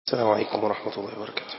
السلام عليكم ورحمة الله وبركاته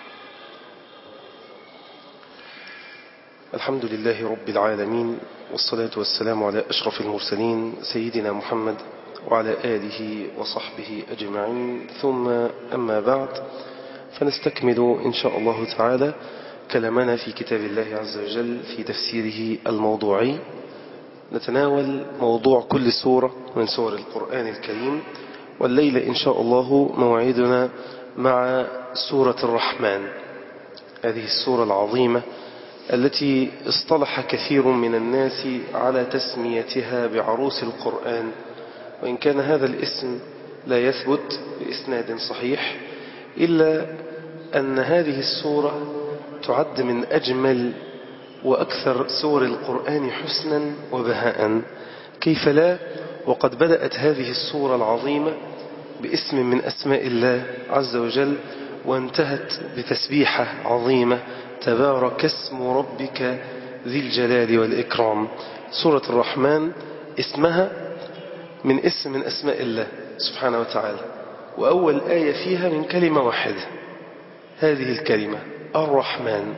الحمد لله رب العالمين والصلاة والسلام على أشرف المرسلين سيدنا محمد وعلى آله وصحبه أجمعين ثم أما بعد فنستكمل إن شاء الله تعالى كلامنا في كتاب الله عز وجل في تفسيره الموضوعي نتناول موضوع كل سورة من سور القرآن الكريم والليلة إن شاء الله موعدنا مع سورة الرحمن هذه السورة العظيمة التي اصطلح كثير من الناس على تسميتها بعروس القرآن وإن كان هذا الاسم لا يثبت بإسناد صحيح إلا أن هذه السورة تعد من أجمل وأكثر سور القرآن حسنا وبهاء كيف لا وقد بدأت هذه السورة العظيمة باسم من أسماء الله عز وجل وانتهت بتسبيحة عظيمة تبارك اسم ربك ذي الجلال والإكرام سورة الرحمن اسمها من اسم من أسماء الله سبحانه وتعالى وأول آية فيها من كلمة واحدة هذه الكلمة الرحمن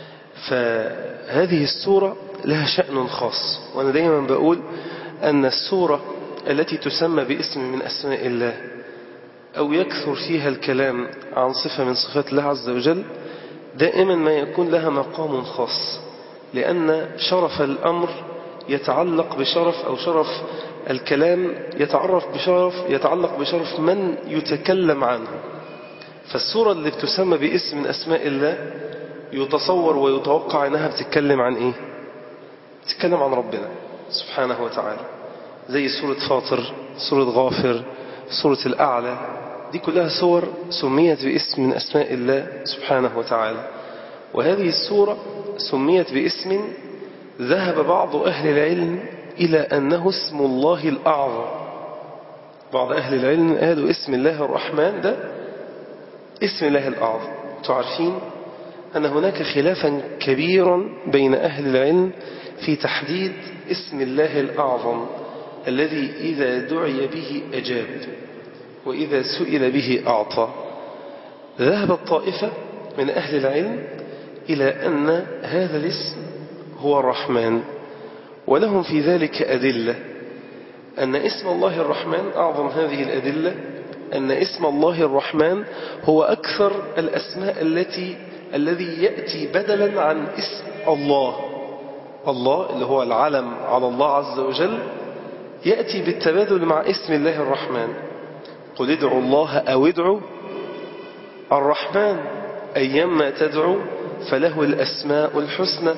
فهذه السورة لها شأن خاص وأنا دائما بقول أن السورة التي تسمى باسم من أسماء الله أو يكثر فيها الكلام عن صفة من صفات الله عز وجل دائما ما يكون لها مقام خاص لأن شرف الأمر يتعلق بشرف أو شرف الكلام يتعرف بشرف يتعلق بشرف من يتكلم عنه فالسورة اللي بتسمى باسم من أسماء الله يتصور ويتوقع أنها بتتكلم عن إيه بتتكلم عن ربنا سبحانه وتعالى زي سورة فاطر سورة غافر سورة الأعلى دي كلها سور سميت باسم من أسماء الله سبحانه وتعالى وهذه السورة سميت باسم ذهب بعض أهل العلم إلى أنه اسم الله الأعظم بعض أهل العلم قالوا اسم الله الرحمن ده اسم الله الأعظم تعرفين أن هناك خلافا كبيرا بين أهل العلم في تحديد اسم الله الأعظم الذي إذا دعي به أجاب وإذا سئل به أعطى ذهب الطائفة من أهل العلم إلى أن هذا الاسم هو الرحمن ولهم في ذلك أدلة أن اسم الله الرحمن أعظم هذه الأدلة أن اسم الله الرحمن هو أكثر الأسماء التي الذي يأتي بدلا عن اسم الله الله اللي هو العلم على الله عز وجل يأتي بالتبادل مع اسم الله الرحمن قل ادعوا الله أو ادعوا الرحمن أيما تدعو فله الأسماء الحسنى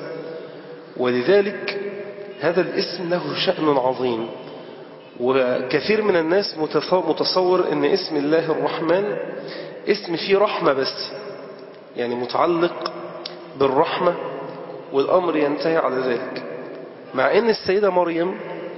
ولذلك هذا الاسم له شأن عظيم وكثير من الناس متصور أن اسم الله الرحمن اسم فيه رحمة بس يعني متعلق بالرحمة والأمر ينتهي على ذلك مع أن السيدة مريم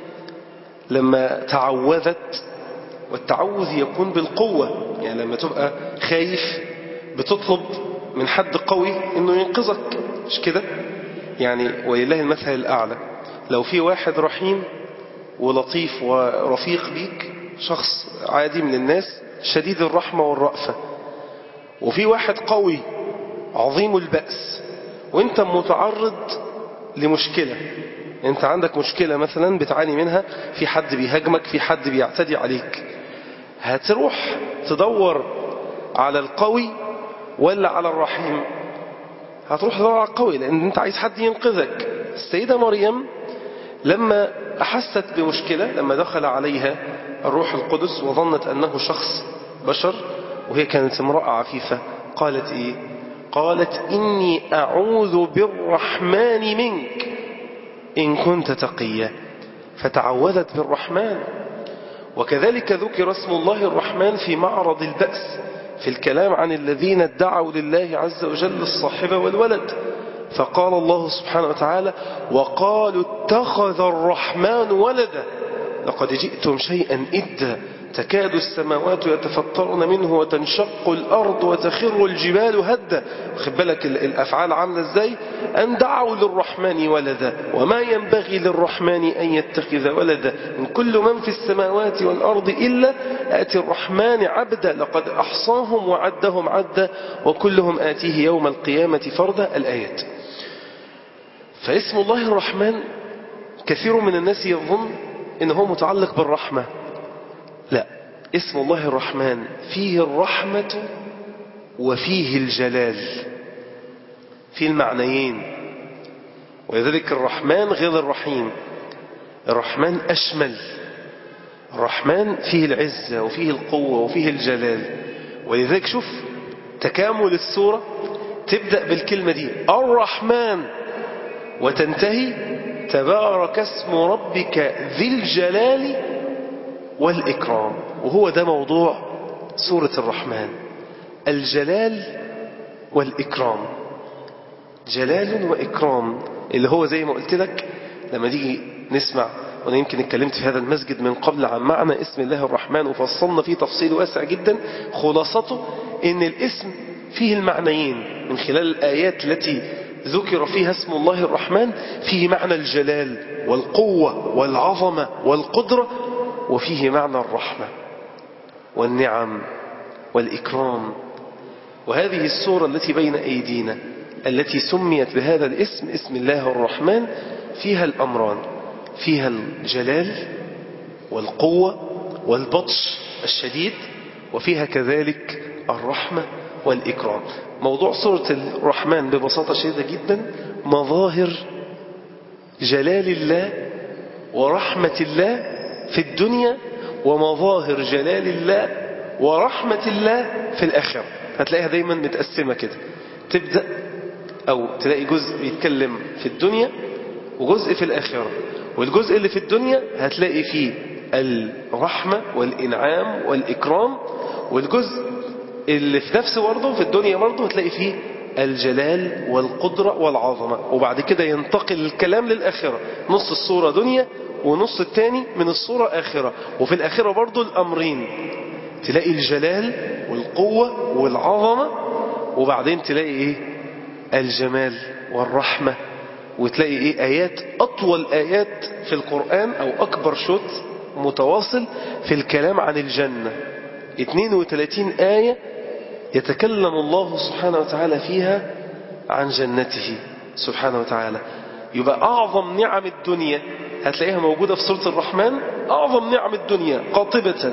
لما تعوذت والتعوذ يكون بالقوة يعني لما تبقى خايف بتطلب من حد قوي انه ينقذك مش كده يعني ولله المثل الأعلى لو في واحد رحيم ولطيف ورفيق بيك شخص عادي من الناس شديد الرحمة والرأفة وفي واحد قوي عظيم البأس وانت متعرض لمشكلة انت عندك مشكلة مثلا بتعاني منها في حد بيهاجمك في حد بيعتدي عليك هتروح تدور على القوي ولا على الرحيم هتروح تدور على القوي لان انت عايز حد ينقذك السيدة مريم لما أحست بمشكلة لما دخل عليها الروح القدس وظنت أنه شخص بشر وهي كانت امرأة عفيفة قالت إيه قالت إني أعوذ بالرحمن منك إن كنت تقيا فتعوذت بالرحمن وكذلك ذكر اسم الله الرحمن في معرض البأس في الكلام عن الذين ادعوا لله عز وجل الصاحبة والولد فقال الله سبحانه وتعالى وقالوا اتخذ الرحمن ولدا لقد جئتم شيئا إدا تكاد السماوات يتفطرن منه وتنشق الأرض وتخر الجبال هدا خد بالك الأفعال عاملة ازاي أن دعوا للرحمن ولدا وما ينبغي للرحمن أن يتخذ ولدا من كل من في السماوات والأرض إلا آتي الرحمن عبدا لقد أحصاهم وعدهم عدا وكلهم آتيه يوم القيامة فردا الآيات فاسم الله الرحمن كثير من الناس يظن إنه متعلق بالرحمة لا اسم الله الرحمن فيه الرحمة وفيه الجلال في المعنيين ولذلك الرحمن غير الرحيم الرحمن أشمل الرحمن فيه العزة وفيه القوة وفيه الجلال ولذلك شوف تكامل السورة تبدأ بالكلمة دي الرحمن وتنتهي تبارك اسم ربك ذي الجلال والإكرام وهو ده موضوع سورة الرحمن الجلال والإكرام جلال وإكرام اللي هو زي ما قلت لك لما تيجي نسمع وأنا يمكن اتكلمت في هذا المسجد من قبل عن معنى اسم الله الرحمن وفصلنا فيه تفصيل واسع جدا خلاصته إن الاسم فيه المعنيين من خلال الآيات التي ذكر فيها اسم الله الرحمن فيه معنى الجلال والقوة والعظمة والقدرة وفيه معنى الرحمة والنعم والإكرام وهذه السورة التي بين أيدينا التي سميت بهذا الاسم اسم الله الرحمن فيها الأمران فيها الجلال والقوة والبطش الشديد وفيها كذلك الرحمة والإكرام موضوع سورة الرحمن ببساطة شديدة جدا مظاهر جلال الله ورحمة الله في الدنيا ومظاهر جلال الله ورحمة الله في الآخرة هتلاقيها دايما متقسمة كده تبدأ أو تلاقي جزء بيتكلم في الدنيا وجزء في الآخرة والجزء اللي في الدنيا هتلاقي فيه الرحمة والإنعام والإكرام والجزء اللي في نفس برضه في الدنيا برضه هتلاقي فيه الجلال والقدرة والعظمة وبعد كده ينتقل الكلام للآخرة نص الصورة دنيا ونص التاني من الصورة آخرة وفي الآخرة برضو الأمرين تلاقي الجلال والقوة والعظمة وبعدين تلاقي إيه الجمال والرحمة وتلاقي إيه آيات أطول آيات في القرآن أو أكبر شوت متواصل في الكلام عن الجنة 32 آية يتكلم الله سبحانه وتعالى فيها عن جنته سبحانه وتعالى يبقى أعظم نعم الدنيا هتلاقيها موجودة في سورة الرحمن أعظم نعم الدنيا قاطبة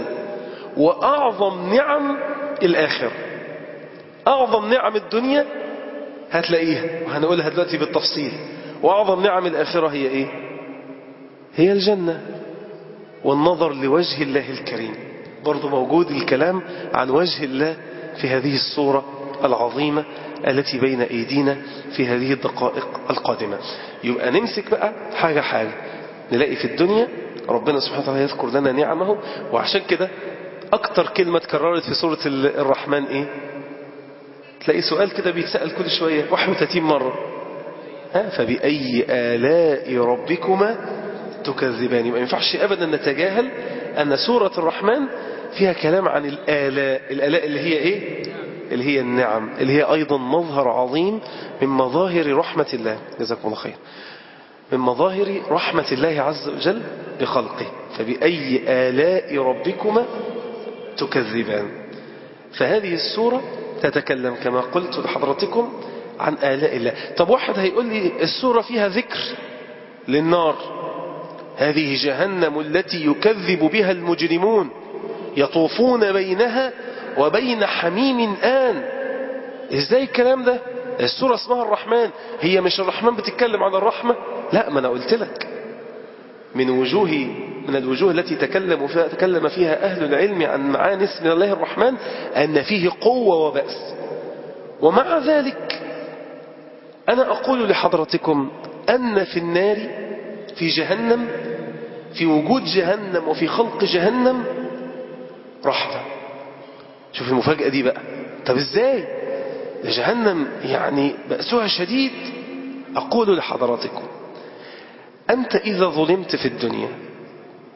وأعظم نعم الآخر أعظم نعم الدنيا هتلاقيها وهنقولها دلوقتي بالتفصيل وأعظم نعم الآخرة هي إيه هي الجنة والنظر لوجه الله الكريم برضو موجود الكلام عن وجه الله في هذه الصورة العظيمة التي بين أيدينا في هذه الدقائق القادمة يبقى نمسك بقى حاجة حاجة نلاقي في الدنيا ربنا سبحانه وتعالى يذكر لنا نعمه وعشان كده أكتر كلمة اتكررت في سورة الرحمن إيه تلاقي سؤال كده بيتسأل كل شوية 31 مرة ها فبأي آلاء ربكما تكذبان ما ينفعش أبدا نتجاهل أن سورة الرحمن فيها كلام عن الآلاء الآلاء اللي هي إيه اللي هي النعم اللي هي أيضا مظهر عظيم من مظاهر رحمة الله جزاكم الله خير من مظاهر رحمة الله عز وجل بخلقه فبأي آلاء ربكما تكذبان فهذه السورة تتكلم كما قلت لحضرتكم عن آلاء الله طب واحد هيقول لي السورة فيها ذكر للنار هذه جهنم التي يكذب بها المجرمون يطوفون بينها وبين حميم آن ازاي الكلام ده السورة اسمها الرحمن هي مش الرحمن بتتكلم عن الرحمة لا ما انا قلت لك من وجوه من الوجوه التي تكلم فيها, تكلم فيها أهل العلم عن معاني اسم الله الرحمن أن فيه قوة وبأس ومع ذلك أنا أقول لحضرتكم أن في النار في جهنم في وجود جهنم وفي خلق جهنم رحمة شوف المفاجأة دي بقى طب ازاي جهنم يعني بأسها شديد أقول لحضراتكم أنت إذا ظلمت في الدنيا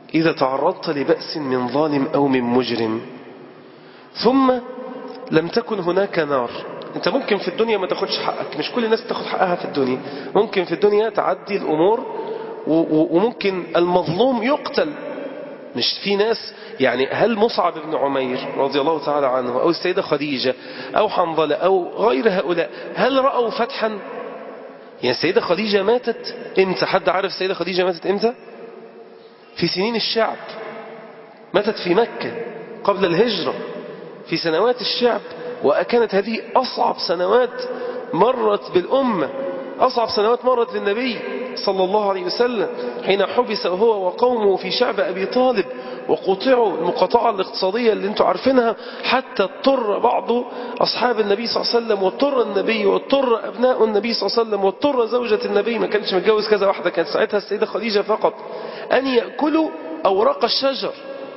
إذا تعرضت لبأس من ظالم أو من مجرم ثم لم تكن هناك نار انت ممكن في الدنيا ما تاخدش حقك مش كل الناس تاخد حقها في الدنيا ممكن في الدنيا تعدي الأمور وممكن المظلوم يقتل مش في ناس يعني هل مصعب بن عمير رضي الله تعالى عنه أو السيدة خديجة أو حنظلة أو غير هؤلاء هل رأوا فتحا يعني السيدة خديجة ماتت امتى حد عارف السيدة خديجة ماتت امتى في سنين الشعب ماتت في مكة قبل الهجرة في سنوات الشعب وكانت هذه أصعب سنوات مرت بالأمة أصعب سنوات مرت بالنبي صلى الله عليه وسلم حين حبس هو وقومه في شعب أبي طالب وقطعوا المقاطعة الاقتصادية اللي انتم عارفينها حتى اضطر بعض أصحاب النبي صلى الله عليه وسلم واضطر النبي واضطر أبناء النبي صلى الله عليه وسلم واضطر زوجة النبي ما كانش متجوز كذا واحدة كانت ساعتها السيدة خديجة فقط أن يأكلوا أوراق الشجر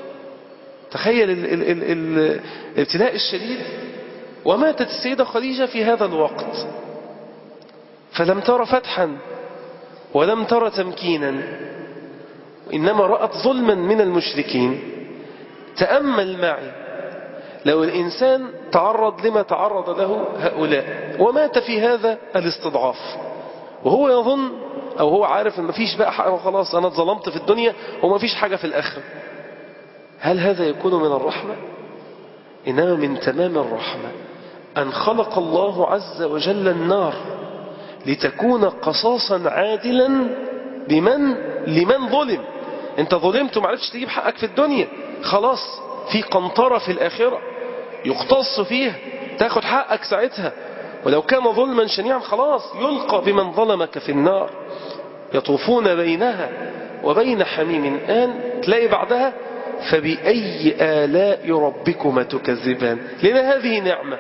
تخيل ال ال ال ال الابتلاء الشديد وماتت السيدة خديجة في هذا الوقت فلم تر فتحا ولم تر تمكينا إنما رأت ظلما من المشركين تأمل معي لو الإنسان تعرض لما تعرض له هؤلاء ومات في هذا الاستضعاف وهو يظن أو هو عارف أن مفيش بقى حاجة خلاص أنا اتظلمت في الدنيا ومفيش حاجة في الآخرة هل هذا يكون من الرحمة؟ إنما من تمام الرحمة أن خلق الله عز وجل النار لتكون قصاصا عادلا بمن لمن ظلم انت ظلمت وما عرفتش تجيب حقك في الدنيا خلاص في قنطرة في الآخرة يقتص فيها تاخد حقك ساعتها ولو كان ظلما شنيعا خلاص يلقى بمن ظلمك في النار يطوفون بينها وبين حميم آن تلاقي بعدها فبأي آلاء ربكما تكذبان لأن هذه نعمة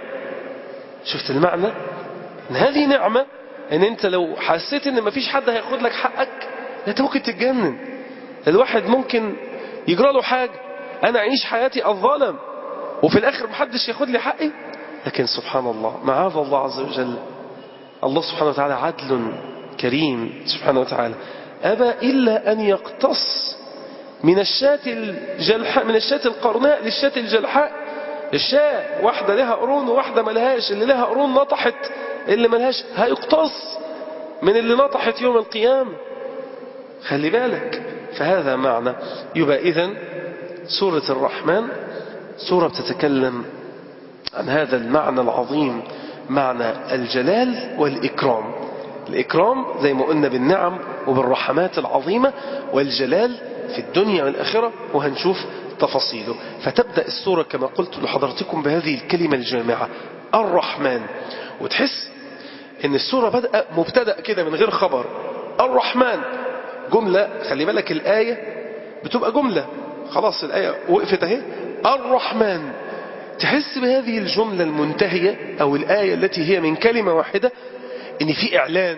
شفت المعنى ان هذه نعمة ان انت لو حسيت ان مفيش حد هياخد لك حقك انت ممكن تتجنن الواحد ممكن يجرى له حاجة انا اعيش حياتي الظلم وفي الاخر محدش ياخد لي حقي لكن سبحان الله معاذ الله عز وجل الله سبحانه وتعالى عدل كريم سبحانه وتعالى أبى إلا أن يقتص من الشاة الجلحاء من الشاة القرناء للشاة الجلحاء الشاة واحدة لها قرون وواحدة ملهاش اللي لها قرون نطحت اللي ملهاش هيقتص من اللي نطحت يوم القيامة خلي بالك فهذا معنى يبقى إذن سورة الرحمن سورة بتتكلم عن هذا المعنى العظيم معنى الجلال والإكرام الإكرام زي ما قلنا بالنعم وبالرحمات العظيمة والجلال في الدنيا والآخرة وهنشوف تفاصيله فتبدأ السورة كما قلت لحضرتكم بهذه الكلمة الجامعة الرحمن وتحس ان السورة بدأ مبتدأ كده من غير خبر الرحمن جملة خلي بالك الآية بتبقى جملة خلاص الآية وقفت اهي الرحمن تحس بهذه الجملة المنتهية أو الآية التي هي من كلمة واحدة إن في إعلان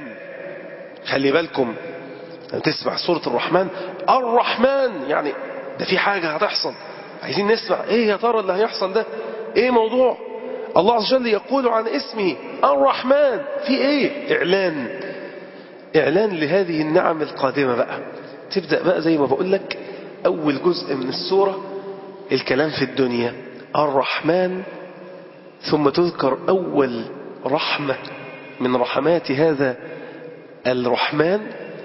خلي بالكم تسمع سورة الرحمن الرحمن يعني ده في حاجة هتحصل عايزين نسمع ايه يا ترى اللي هيحصل ده ايه موضوع الله عز وجل يقول عن اسمه الرحمن في ايه اعلان اعلان لهذه النعم القادمة بقى تبدأ بقى زي ما بقول لك اول جزء من السورة الكلام في الدنيا الرحمن ثم تذكر اول رحمة من رحمات هذا الرحمن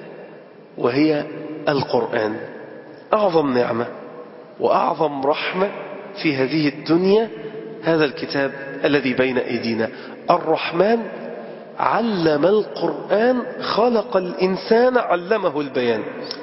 وهي القرآن أعظم نعمة وأعظم رحمة في هذه الدنيا هذا الكتاب الذي بين أيدينا الرحمن علم القرآن خلق الإنسان علمه البيان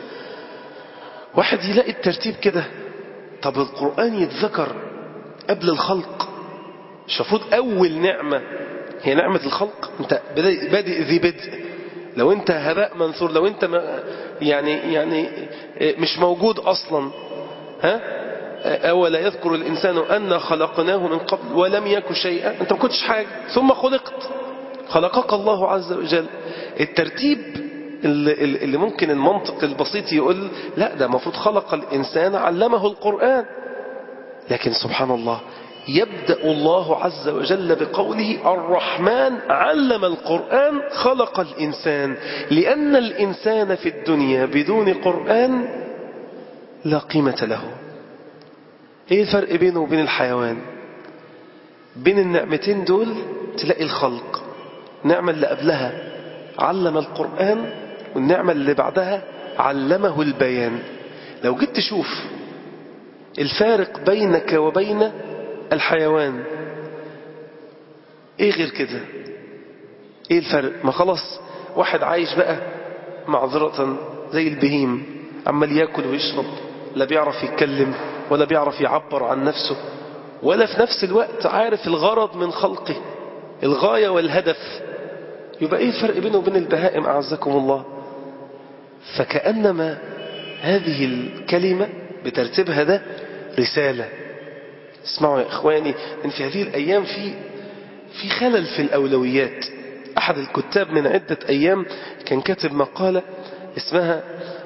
واحد يلاقي الترتيب كده طب القرآن يتذكر قبل الخلق مش المفروض أول نعمة هي نعمة الخلق أنت بادئ ذي بدء لو أنت هباء منثور لو أنت ما يعني يعني مش موجود أصلا ها أولا يذكر الإنسان أن خلقناه من قبل ولم يك شيئا أنت ما كنتش حاجة ثم خلقت خلقك الله عز وجل الترتيب اللي ممكن المنطق البسيط يقول لا ده المفروض خلق الإنسان علمه القرآن لكن سبحان الله يبدأ الله عز وجل بقوله الرحمن علم القرآن خلق الإنسان لأن الإنسان في الدنيا بدون قرآن لا قيمة له ايه الفرق بينه وبين الحيوان بين النعمتين دول تلاقي الخلق النعمة اللي قبلها علم القرآن والنعمة اللي بعدها علمه البيان لو جيت تشوف الفارق بينك وبين الحيوان ايه غير كده ايه الفرق ما خلاص واحد عايش بقى معذرة زي البهيم عمال ياكل ويشرب لا بيعرف يتكلم ولا بيعرف يعبر عن نفسه ولا في نفس الوقت عارف الغرض من خلقه الغاية والهدف يبقى ايه الفرق بينه وبين البهائم أعزكم الله فكأنما هذه الكلمة بترتيبها ده رسالة اسمعوا يا إخواني إن في هذه الأيام في في خلل في الأولويات أحد الكتاب من عدة أيام كان كاتب مقالة اسمها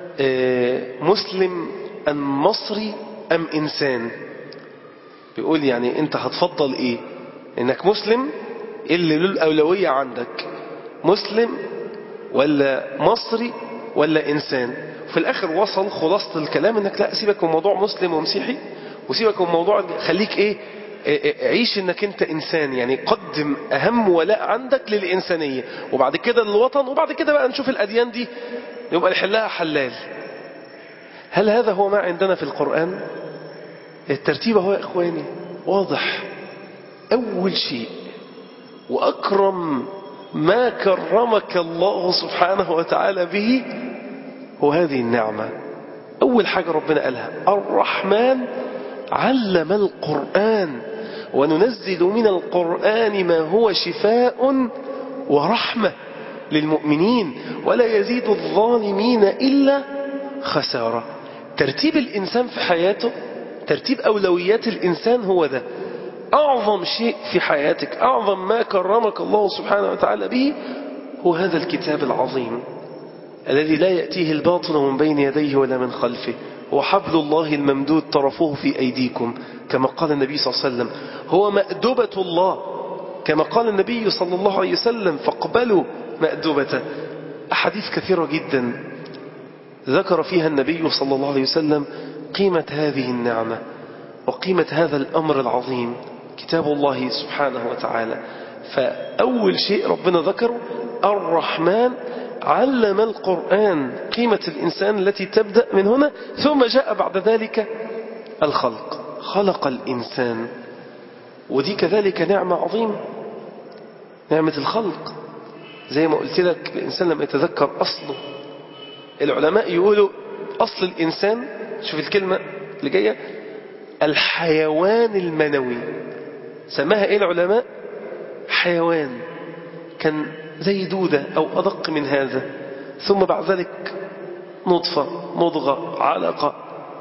مسلم أم مصري أم إنسان بيقول يعني أنت هتفضل إيه إنك مسلم اللي له الأولوية عندك مسلم ولا مصري ولا إنسان في الآخر وصل خلاصة الكلام إنك لا سيبك من موضوع مسلم ومسيحي وسيبك من موضوع خليك إيه عيش انك انت انسان يعني قدم اهم ولاء عندك للانسانية وبعد كده للوطن وبعد كده بقى نشوف الاديان دي يبقى نحلها حلال هل هذا هو ما عندنا في القرآن الترتيب هو يا اخواني واضح اول شيء واكرم ما كرمك الله سبحانه وتعالى به هو هذه النعمة اول حاجة ربنا قالها الرحمن علم القرآن وننزل من القرآن ما هو شفاء ورحمة للمؤمنين ولا يزيد الظالمين إلا خسارة ترتيب الإنسان في حياته ترتيب أولويات الإنسان هو ده أعظم شيء في حياتك أعظم ما كرمك الله سبحانه وتعالى به هو هذا الكتاب العظيم الذي لا يأتيه الباطل من بين يديه ولا من خلفه وحبل الله الممدود طرفه في أيديكم كما قال النبي صلى الله عليه وسلم هو مأدبة الله كما قال النبي صلى الله عليه وسلم فاقبلوا مأدبته أحاديث كثيرة جدا ذكر فيها النبي صلى الله عليه وسلم قيمة هذه النعمة وقيمة هذا الأمر العظيم كتاب الله سبحانه وتعالى فأول شيء ربنا ذكره الرحمن علم القرآن قيمة الإنسان التي تبدأ من هنا ثم جاء بعد ذلك الخلق خلق الإنسان ودي كذلك نعمة عظيمة نعمة الخلق زي ما قلت لك الإنسان لما يتذكر أصله العلماء يقولوا أصل الإنسان شوف الكلمة اللي جاية الحيوان المنوي سماها إيه العلماء حيوان كان زي دودة أو أدق من هذا ثم بعد ذلك نطفة مضغة علقة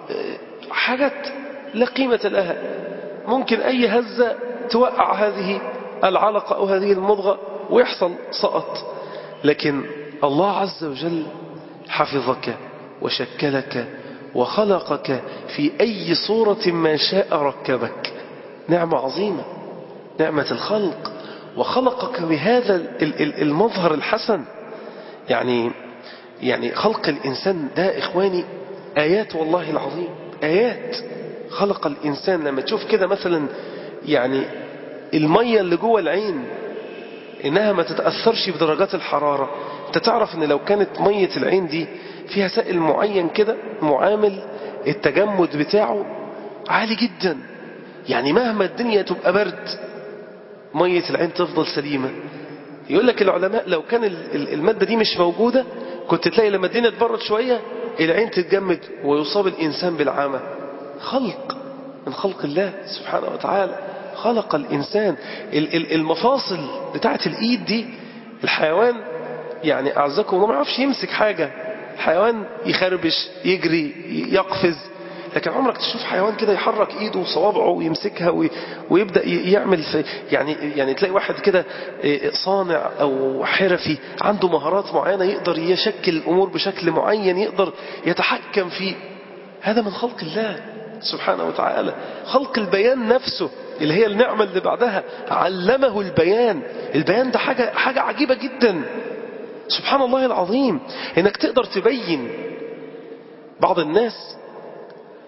حاجات لا قيمة لها ممكن أي هزة توقع هذه العلقة أو هذه المضغة ويحصل سقط لكن الله عز وجل حفظك وشكلك وخلقك في أي صورة ما شاء ركبك نعمة عظيمة نعمة الخلق وخلقك بهذا المظهر الحسن يعني يعني خلق الإنسان ده إخواني آيات والله العظيم آيات خلق الإنسان لما تشوف كده مثلا يعني المية اللي جوه العين إنها ما تتأثرش بدرجات الحرارة أنت تعرف إن لو كانت مية العين دي فيها سائل معين كده معامل التجمد بتاعه عالي جدا يعني مهما الدنيا تبقى برد مية العين تفضل سليمة يقول لك العلماء لو كان المادة دي مش موجودة كنت تلاقي لما الدنيا تبرد شوية العين تتجمد ويصاب الإنسان بالعامة خلق من خلق الله سبحانه وتعالى خلق الإنسان المفاصل بتاعت الإيد دي الحيوان يعني أعزكم الله ما يعرفش يمسك حاجة الحيوان يخربش يجري يقفز لكن عمرك تشوف حيوان كده يحرك ايده وصوابعه ويمسكها وي ويبدا يعمل في يعني يعني تلاقي واحد كده صانع او حرفي عنده مهارات معينه يقدر يشكل الامور بشكل معين يقدر يتحكم فيه هذا من خلق الله سبحانه وتعالى خلق البيان نفسه اللي هي النعمة اللي بعدها علمه البيان البيان ده حاجة, حاجة عجيبة جدا سبحان الله العظيم انك تقدر تبين بعض الناس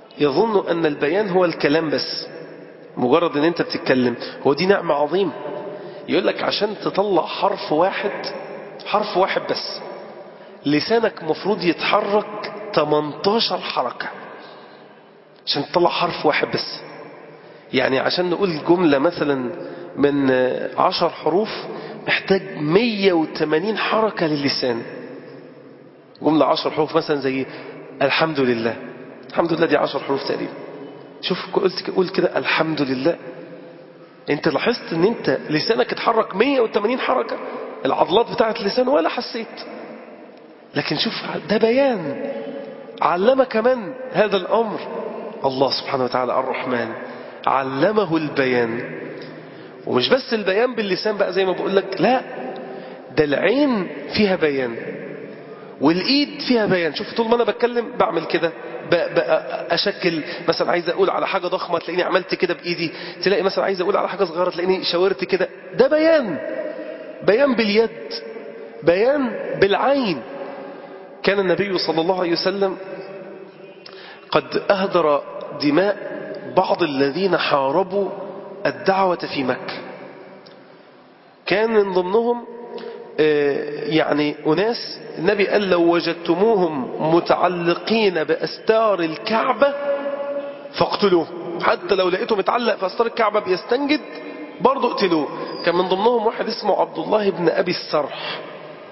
يظن أن البيان هو الكلام بس مجرد أن أنت بتتكلم هو دي نعمة عظيمة يقول لك عشان تطلع حرف واحد حرف واحد بس لسانك مفروض يتحرك 18 حركة عشان تطلع حرف واحد بس يعني عشان نقول جملة مثلا من عشر حروف محتاج 180 حركة للسان جملة عشر حروف مثلا زي الحمد لله الحمد لله دي عشر حروف تقريبا شوف قلت قول كده الحمد لله انت لاحظت ان انت لسانك اتحرك 180 حركة العضلات بتاعت اللسان ولا حسيت لكن شوف ده بيان علمك من هذا الأمر الله سبحانه وتعالى الرحمن علمه البيان ومش بس البيان باللسان بقى زي ما بقول لك لا ده العين فيها بيان والإيد فيها بيان شوف طول ما أنا بتكلم بعمل كده أشكل مثلا عايز أقول على حاجة ضخمة تلاقيني عملت كده بإيدي تلاقي مثلا عايز أقول على حاجة صغيرة تلاقيني شاورت كده ده بيان بيان باليد بيان بالعين كان النبي صلى الله عليه وسلم قد أهدر دماء بعض الذين حاربوا الدعوة في مكة كان من ضمنهم يعني أناس النبي قال لو وجدتموهم متعلقين بأستار الكعبة فاقتلوه حتى لو لقيته متعلق في أستار الكعبة بيستنجد برضه اقتلوه كان من ضمنهم واحد اسمه عبد الله بن أبي السرح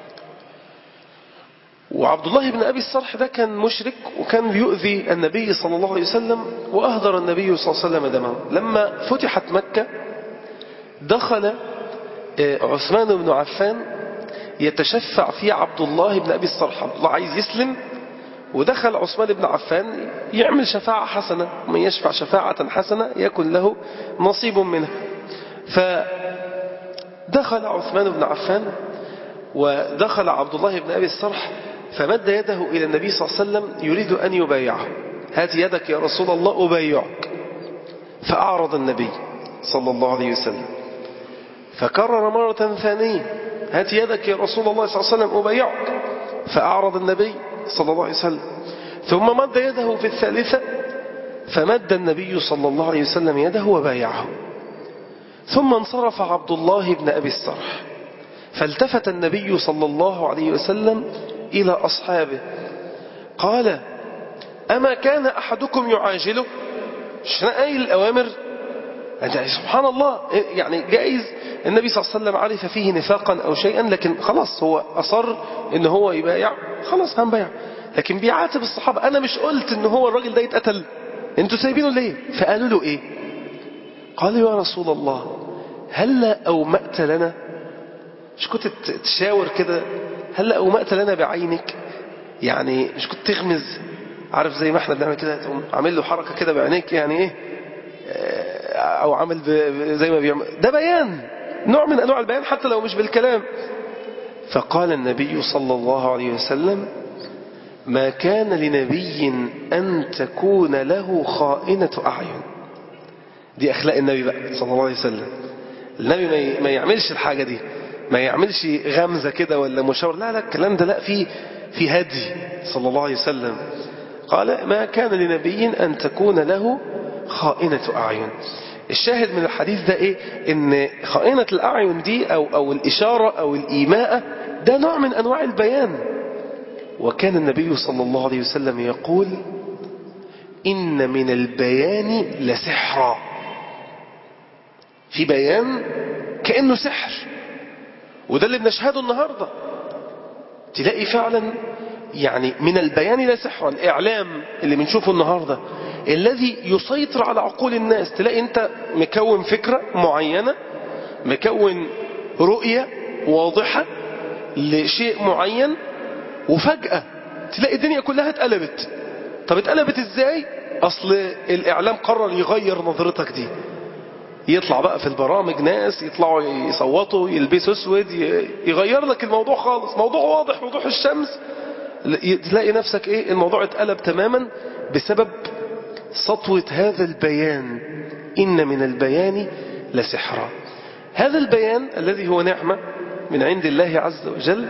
وعبد الله بن أبي الصرح ده كان مشرك وكان بيؤذي النبي صلى الله عليه وسلم وأهدر النبي صلى الله عليه وسلم دمه لما فتحت مكة دخل عثمان بن عفان يتشفع في عبد الله بن أبي الصرح عبد الله عايز يسلم ودخل عثمان بن عفان يعمل شفاعة حسنة من يشفع شفاعة حسنة يكن له نصيب منها فدخل عثمان بن عفان ودخل عبد الله بن أبي الصرح فمد يده إلى النبي صلى الله عليه وسلم يريد أن يبايعه هات يدك يا رسول الله أبايعك فأعرض النبي صلى الله عليه وسلم فكرر مرة ثانية هات يدك يا رسول الله صلى الله عليه وسلم أبايعك فأعرض النبي صلى الله عليه وسلم ثم مد يده في الثالثة فمد النبي صلى الله عليه وسلم يده وبايعه ثم انصرف عبد الله بن أبي الصرح فالتفت النبي صلى الله عليه وسلم إلى أصحابه قال أما كان أحدكم يعاجله شنو قايل الأوامر سبحان الله يعني جائز النبي صلى الله عليه وسلم عرف فيه نفاقا أو شيئا لكن خلاص هو أصر إن هو يبايع خلاص هنبايع لكن بيعاتب الصحابة أنا مش قلت إن هو الراجل ده يتقتل انتوا سايبينه ليه فقالوا له إيه قالوا يا رسول الله هل أومأت لنا مش كنت تشاور كده هل أومأت لنا بعينك يعني مش كنت تغمز عارف زي ما احنا بنعمل كده تقوم عامل له حركة كده بعينيك يعني ايه او عامل زي ما بيعمل ده بيان نوع من انواع البيان حتى لو مش بالكلام فقال النبي صلى الله عليه وسلم ما كان لنبي أن تكون له خائنة أعين دي أخلاق النبي بقى صلى الله عليه وسلم النبي ما يعملش الحاجة دي ما يعملش غمزة كده ولا مشاور لا لا الكلام ده لا في في هدي صلى الله عليه وسلم قال ما كان لنبي أن تكون له خائنة أعين الشاهد من الحديث ده إيه إن خائنة الأعين دي أو, أو الإشارة أو الإيماءة ده نوع من أنواع البيان وكان النبي صلى الله عليه وسلم يقول إن من البيان لسحرا في بيان كأنه سحر وده اللي بنشهده النهاردة تلاقي فعلا يعني من البيان لا سحر الإعلام اللي بنشوفه النهاردة الذي يسيطر على عقول الناس تلاقي انت مكون فكرة معينة مكون رؤية واضحة لشيء معين وفجأة تلاقي الدنيا كلها اتقلبت طب اتقلبت ازاي اصل الاعلام قرر يغير نظرتك دي يطلع بقى في البرامج ناس يطلعوا يصوتوا يلبسوا اسود يغير لك الموضوع خالص موضوع واضح وضوح الشمس تلاقي نفسك ايه الموضوع اتقلب تماما بسبب سطوة هذا البيان إن من البيان لسحرا هذا البيان الذي هو نعمة من عند الله عز وجل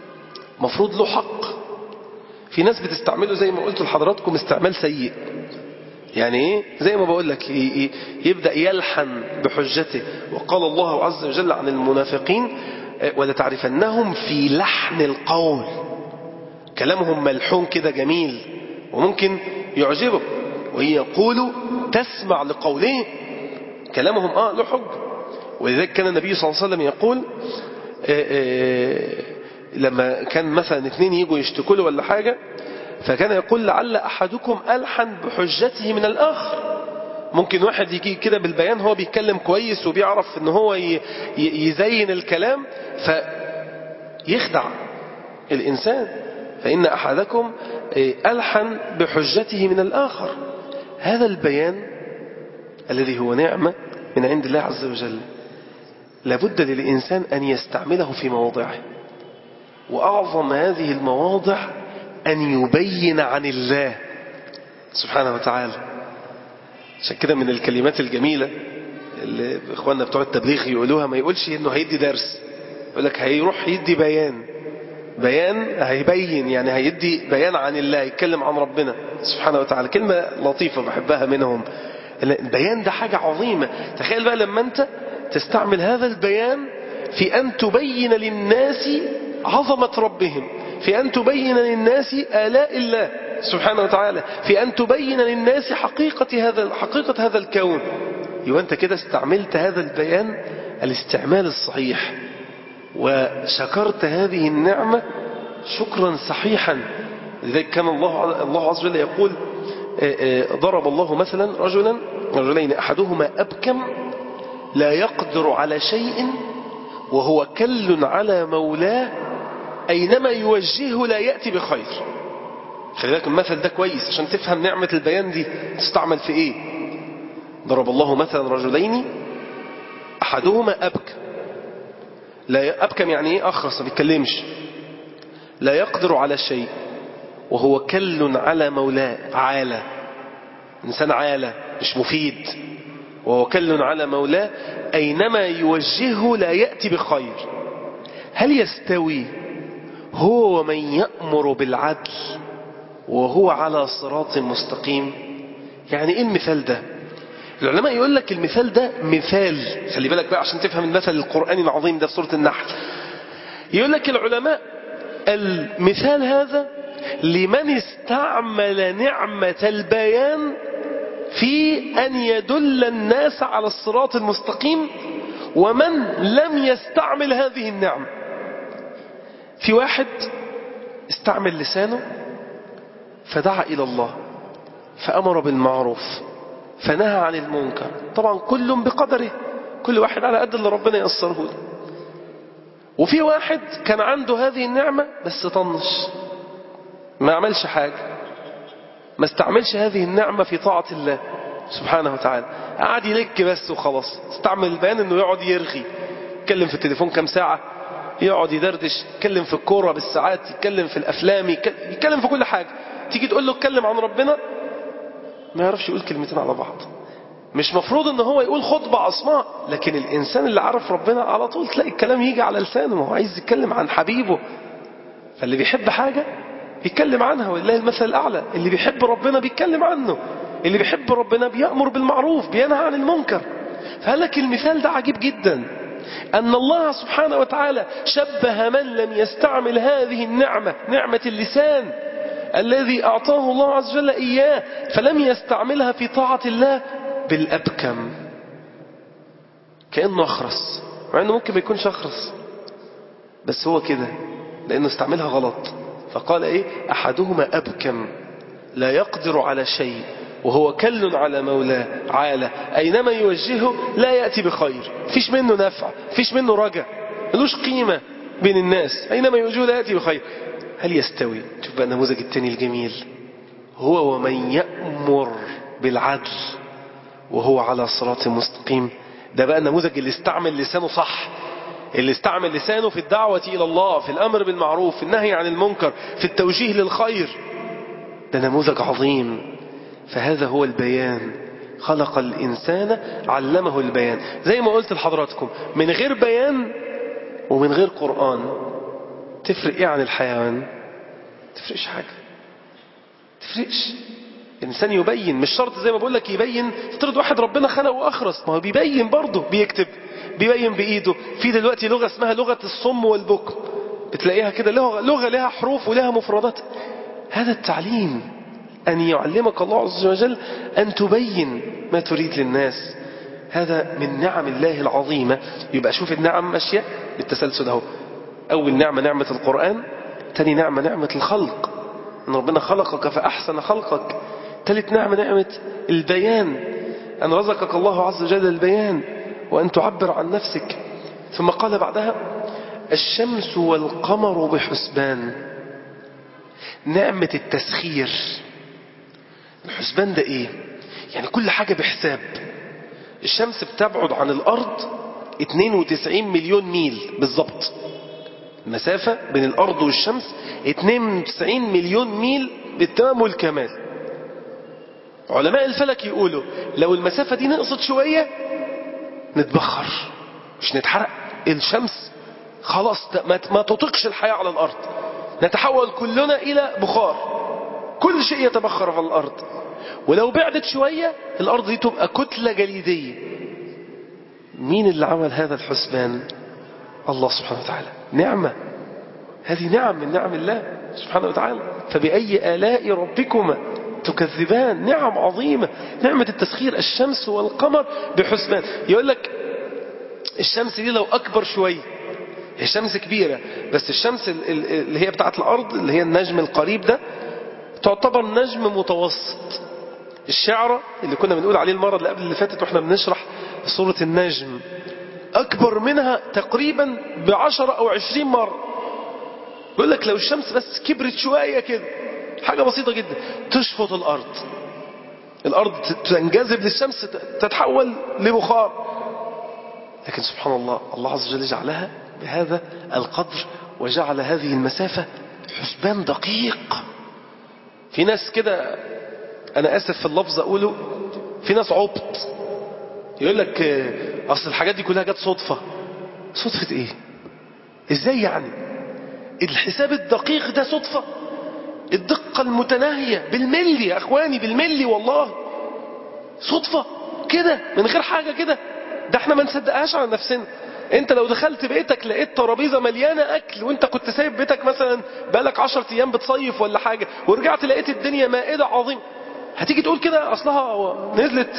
مفروض له حق في ناس بتستعمله زي ما قلت لحضراتكم استعمال سيء يعني ايه زي ما بقول لك يبدأ يلحن بحجته وقال الله عز وجل عن المنافقين ولتعرفنهم في لحن القول كلامهم ملحون كده جميل وممكن يعجبك وإن يقولوا تسمع لقولهم كلامهم آه له حج ولذلك كان النبي صلى الله عليه وسلم يقول آآ آآ لما كان مثلا اثنين يجوا يشتكوا له ولا حاجة فكان يقول لعل أحدكم ألحن بحجته من الآخر ممكن واحد يجي كده بالبيان هو بيتكلم كويس وبيعرف ان هو يزين الكلام فيخدع الإنسان فإن أحدكم ألحن بحجته من الآخر هذا البيان الذي هو نعمة من عند الله عز وجل لابد للإنسان أن يستعمله في مواضعه وأعظم هذه المواضع أن يبين عن الله سبحانه وتعالى عشان كده من الكلمات الجميلة اللي إخواننا بتوع التبليغ يقولوها ما يقولش إنه هيدي درس يقول لك هيروح يدي بيان بيان هيبين يعني هيدي بيان عن الله يتكلم عن ربنا سبحانه وتعالى كلمة لطيفة بحبها منهم البيان ده حاجة عظيمة تخيل بقى لما أنت تستعمل هذا البيان في أن تبين للناس عظمة ربهم في أن تبين للناس آلاء الله سبحانه وتعالى في أن تبين للناس حقيقة هذا حقيقة هذا الكون يبقى أنت كده استعملت هذا البيان الاستعمال الصحيح وشكرت هذه النعمة شكرا صحيحا لذلك كان الله الله عز وجل يقول ضرب الله مثلا رجلا رجلين أحدهما أبكم لا يقدر على شيء وهو كل على مولاه أينما يوجهه لا يأتي بخير خلي بالك المثل ده كويس عشان تفهم نعمة البيان دي تستعمل في ايه ضرب الله مثلا رجلين أحدهما أبكم لا أبكم يعني ايه أخرس ما بيتكلمش لا يقدر على شيء وهو كل على مولاه عالة إنسان عالة مش مفيد وهو كل على مولاه أينما يوجهه لا يأتي بخير هل يستوي هو ومن يأمر بالعدل وهو على صراط مستقيم يعني ايه المثال ده العلماء يقول لك المثال ده مثال خلي بالك بقى عشان تفهم المثل القرآني العظيم ده في سورة النحل يقول لك العلماء المثال هذا لمن استعمل نعمة البيان في أن يدل الناس على الصراط المستقيم ومن لم يستعمل هذه النعمة في واحد استعمل لسانه فدعا إلى الله فأمر بالمعروف فنهى عن المنكر طبعا كل بقدره كل واحد على قد اللي ربنا يأثره له وفي واحد كان عنده هذه النعمة بس طنش ما عملش حاجة ما استعملش هذه النعمة في طاعة الله سبحانه وتعالى قعد يلك بس وخلاص استعمل البيان انه يقعد يرغي يتكلم في التليفون كم ساعة يقعد يدردش يتكلم في الكورة بالساعات يتكلم في الأفلام يتكلم في كل حاجة تيجي تقول له اتكلم عن ربنا ما يعرفش يقول كلمتين على بعض مش مفروض ان هو يقول خطبة عصماء لكن الانسان اللي عرف ربنا على طول تلاقي الكلام يجي على لسانه ما هو عايز يتكلم عن حبيبه فاللي بيحب حاجة بيتكلم عنها ولله المثل الأعلى اللي بيحب ربنا بيتكلم عنه اللي بيحب ربنا بيأمر بالمعروف بينهى عن المنكر فقال لك المثال ده عجيب جدا أن الله سبحانه وتعالى شبه من لم يستعمل هذه النعمة نعمة اللسان الذي أعطاه الله عز وجل إياه فلم يستعملها في طاعة الله بالأبكم كأنه أخرس مع أنه ممكن ما يكونش أخرس بس هو كده لأنه استعملها غلط فقال إيه أحدهما أبكم لا يقدر على شيء وهو كل على مولاه عالة أينما يوجهه لا يأتي بخير فيش منه نفع فيش منه رجع ملوش قيمة بين الناس أينما يوجهه لا يأتي بخير هل يستوي شوف بقى النموذج التاني الجميل هو ومن يأمر بالعدل وهو على صراط مستقيم ده بقى النموذج اللي استعمل لسانه صح اللي استعمل لسانه في الدعوة إلى الله في الأمر بالمعروف في النهي عن المنكر في التوجيه للخير ده نموذج عظيم فهذا هو البيان خلق الإنسان علمه البيان زي ما قلت لحضراتكم من غير بيان ومن غير قرآن تفرق ايه عن الحيوان تفرقش حاجة تفرقش الإنسان يبين مش شرط زي ما بقول لك يبين افترض واحد ربنا خلقه وأخرس ما هو بيبين برضه بيكتب بيبين بإيده في دلوقتي لغة اسمها لغة الصم والبكم بتلاقيها كده لغة, لغة لها حروف ولها مفردات هذا التعليم أن يعلمك الله عز وجل أن تبين ما تريد للناس هذا من نعم الله العظيمة يبقى شوف النعم ماشية بالتسلسل اهو أول نعمة نعمة القرآن تاني نعمة نعمة الخلق أن ربنا خلقك فأحسن خلقك ثالث نعمة نعمة البيان أن رزقك الله عز وجل البيان وأن تعبر عن نفسك ثم قال بعدها الشمس والقمر بحسبان نعمة التسخير الحسبان ده ايه يعني كل حاجة بحساب الشمس بتبعد عن الأرض 92 مليون ميل بالضبط المسافة بين الأرض والشمس 92 مليون ميل بالتمام والكمال علماء الفلك يقولوا لو المسافة دي نقصت شوية نتبخر مش نتحرق الشمس خلاص ما تطيقش الحياة على الأرض نتحول كلنا إلى بخار كل شيء يتبخر في الأرض ولو بعدت شوية الأرض دي تبقى كتلة جليدية مين اللي عمل هذا الحسبان الله سبحانه وتعالى نعمة هذه نعم من نعم الله سبحانه وتعالى فبأي آلاء ربكما تكذبان نعم عظيمة نعمة التسخير الشمس والقمر بحسبان يقول لك الشمس دي لو أكبر شوية هي شمس كبيرة بس الشمس اللي هي بتاعت الأرض اللي هي النجم القريب ده تعتبر نجم متوسط الشعرة اللي كنا بنقول عليه المرة اللي قبل اللي فاتت واحنا بنشرح صورة النجم أكبر منها تقريبا بعشرة أو عشرين مرة يقول لك لو الشمس بس كبرت شوية كده حاجة بسيطة جدا تشفط الأرض الأرض تنجذب للشمس تتحول لبخار لكن سبحان الله الله عز وجل جعلها بهذا القدر وجعل هذه المسافة حسبان دقيق في ناس كده أنا آسف في اللفظ أقوله في ناس عبط يقول لك أصل الحاجات دي كلها جت صدفة صدفة إيه إزاي يعني الحساب الدقيق ده صدفة الدقة المتناهية بالملي يا أخواني بالملي والله صدفة كده من غير حاجة كده ده احنا ما نصدقهاش على نفسنا انت لو دخلت بيتك لقيت ترابيزه مليانه اكل وانت كنت سايب بيتك مثلا بقالك 10 ايام بتصيف ولا حاجه ورجعت لقيت الدنيا مائده عظيمه هتيجي تقول كده اصلها نزلت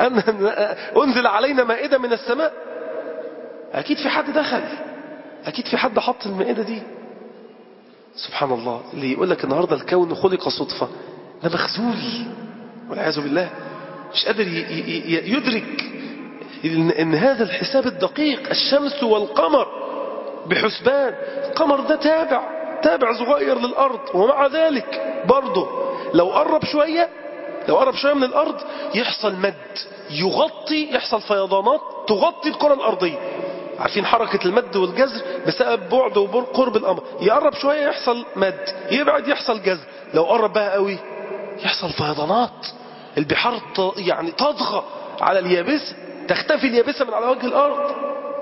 انزل علينا مائده من السماء اكيد في حد دخل اكيد في حد حط المائده دي سبحان الله اللي يقول لك النهارده الكون خلق صدفه ده مخزول والعياذ بالله مش قادر يدرك إن هذا الحساب الدقيق الشمس والقمر بحسبان القمر ده تابع تابع صغير للأرض ومع ذلك برضه لو قرب شوية لو قرب شوية من الأرض يحصل مد يغطي يحصل فيضانات تغطي الكرة الأرضية عارفين حركة المد والجزر بسبب بعد وقرب الأمر يقرب شوية يحصل مد يبعد يحصل جزر لو قرب بقى قوي يحصل فيضانات البحار يعني تضغى على اليابسة تختفي اليابسة من على وجه الأرض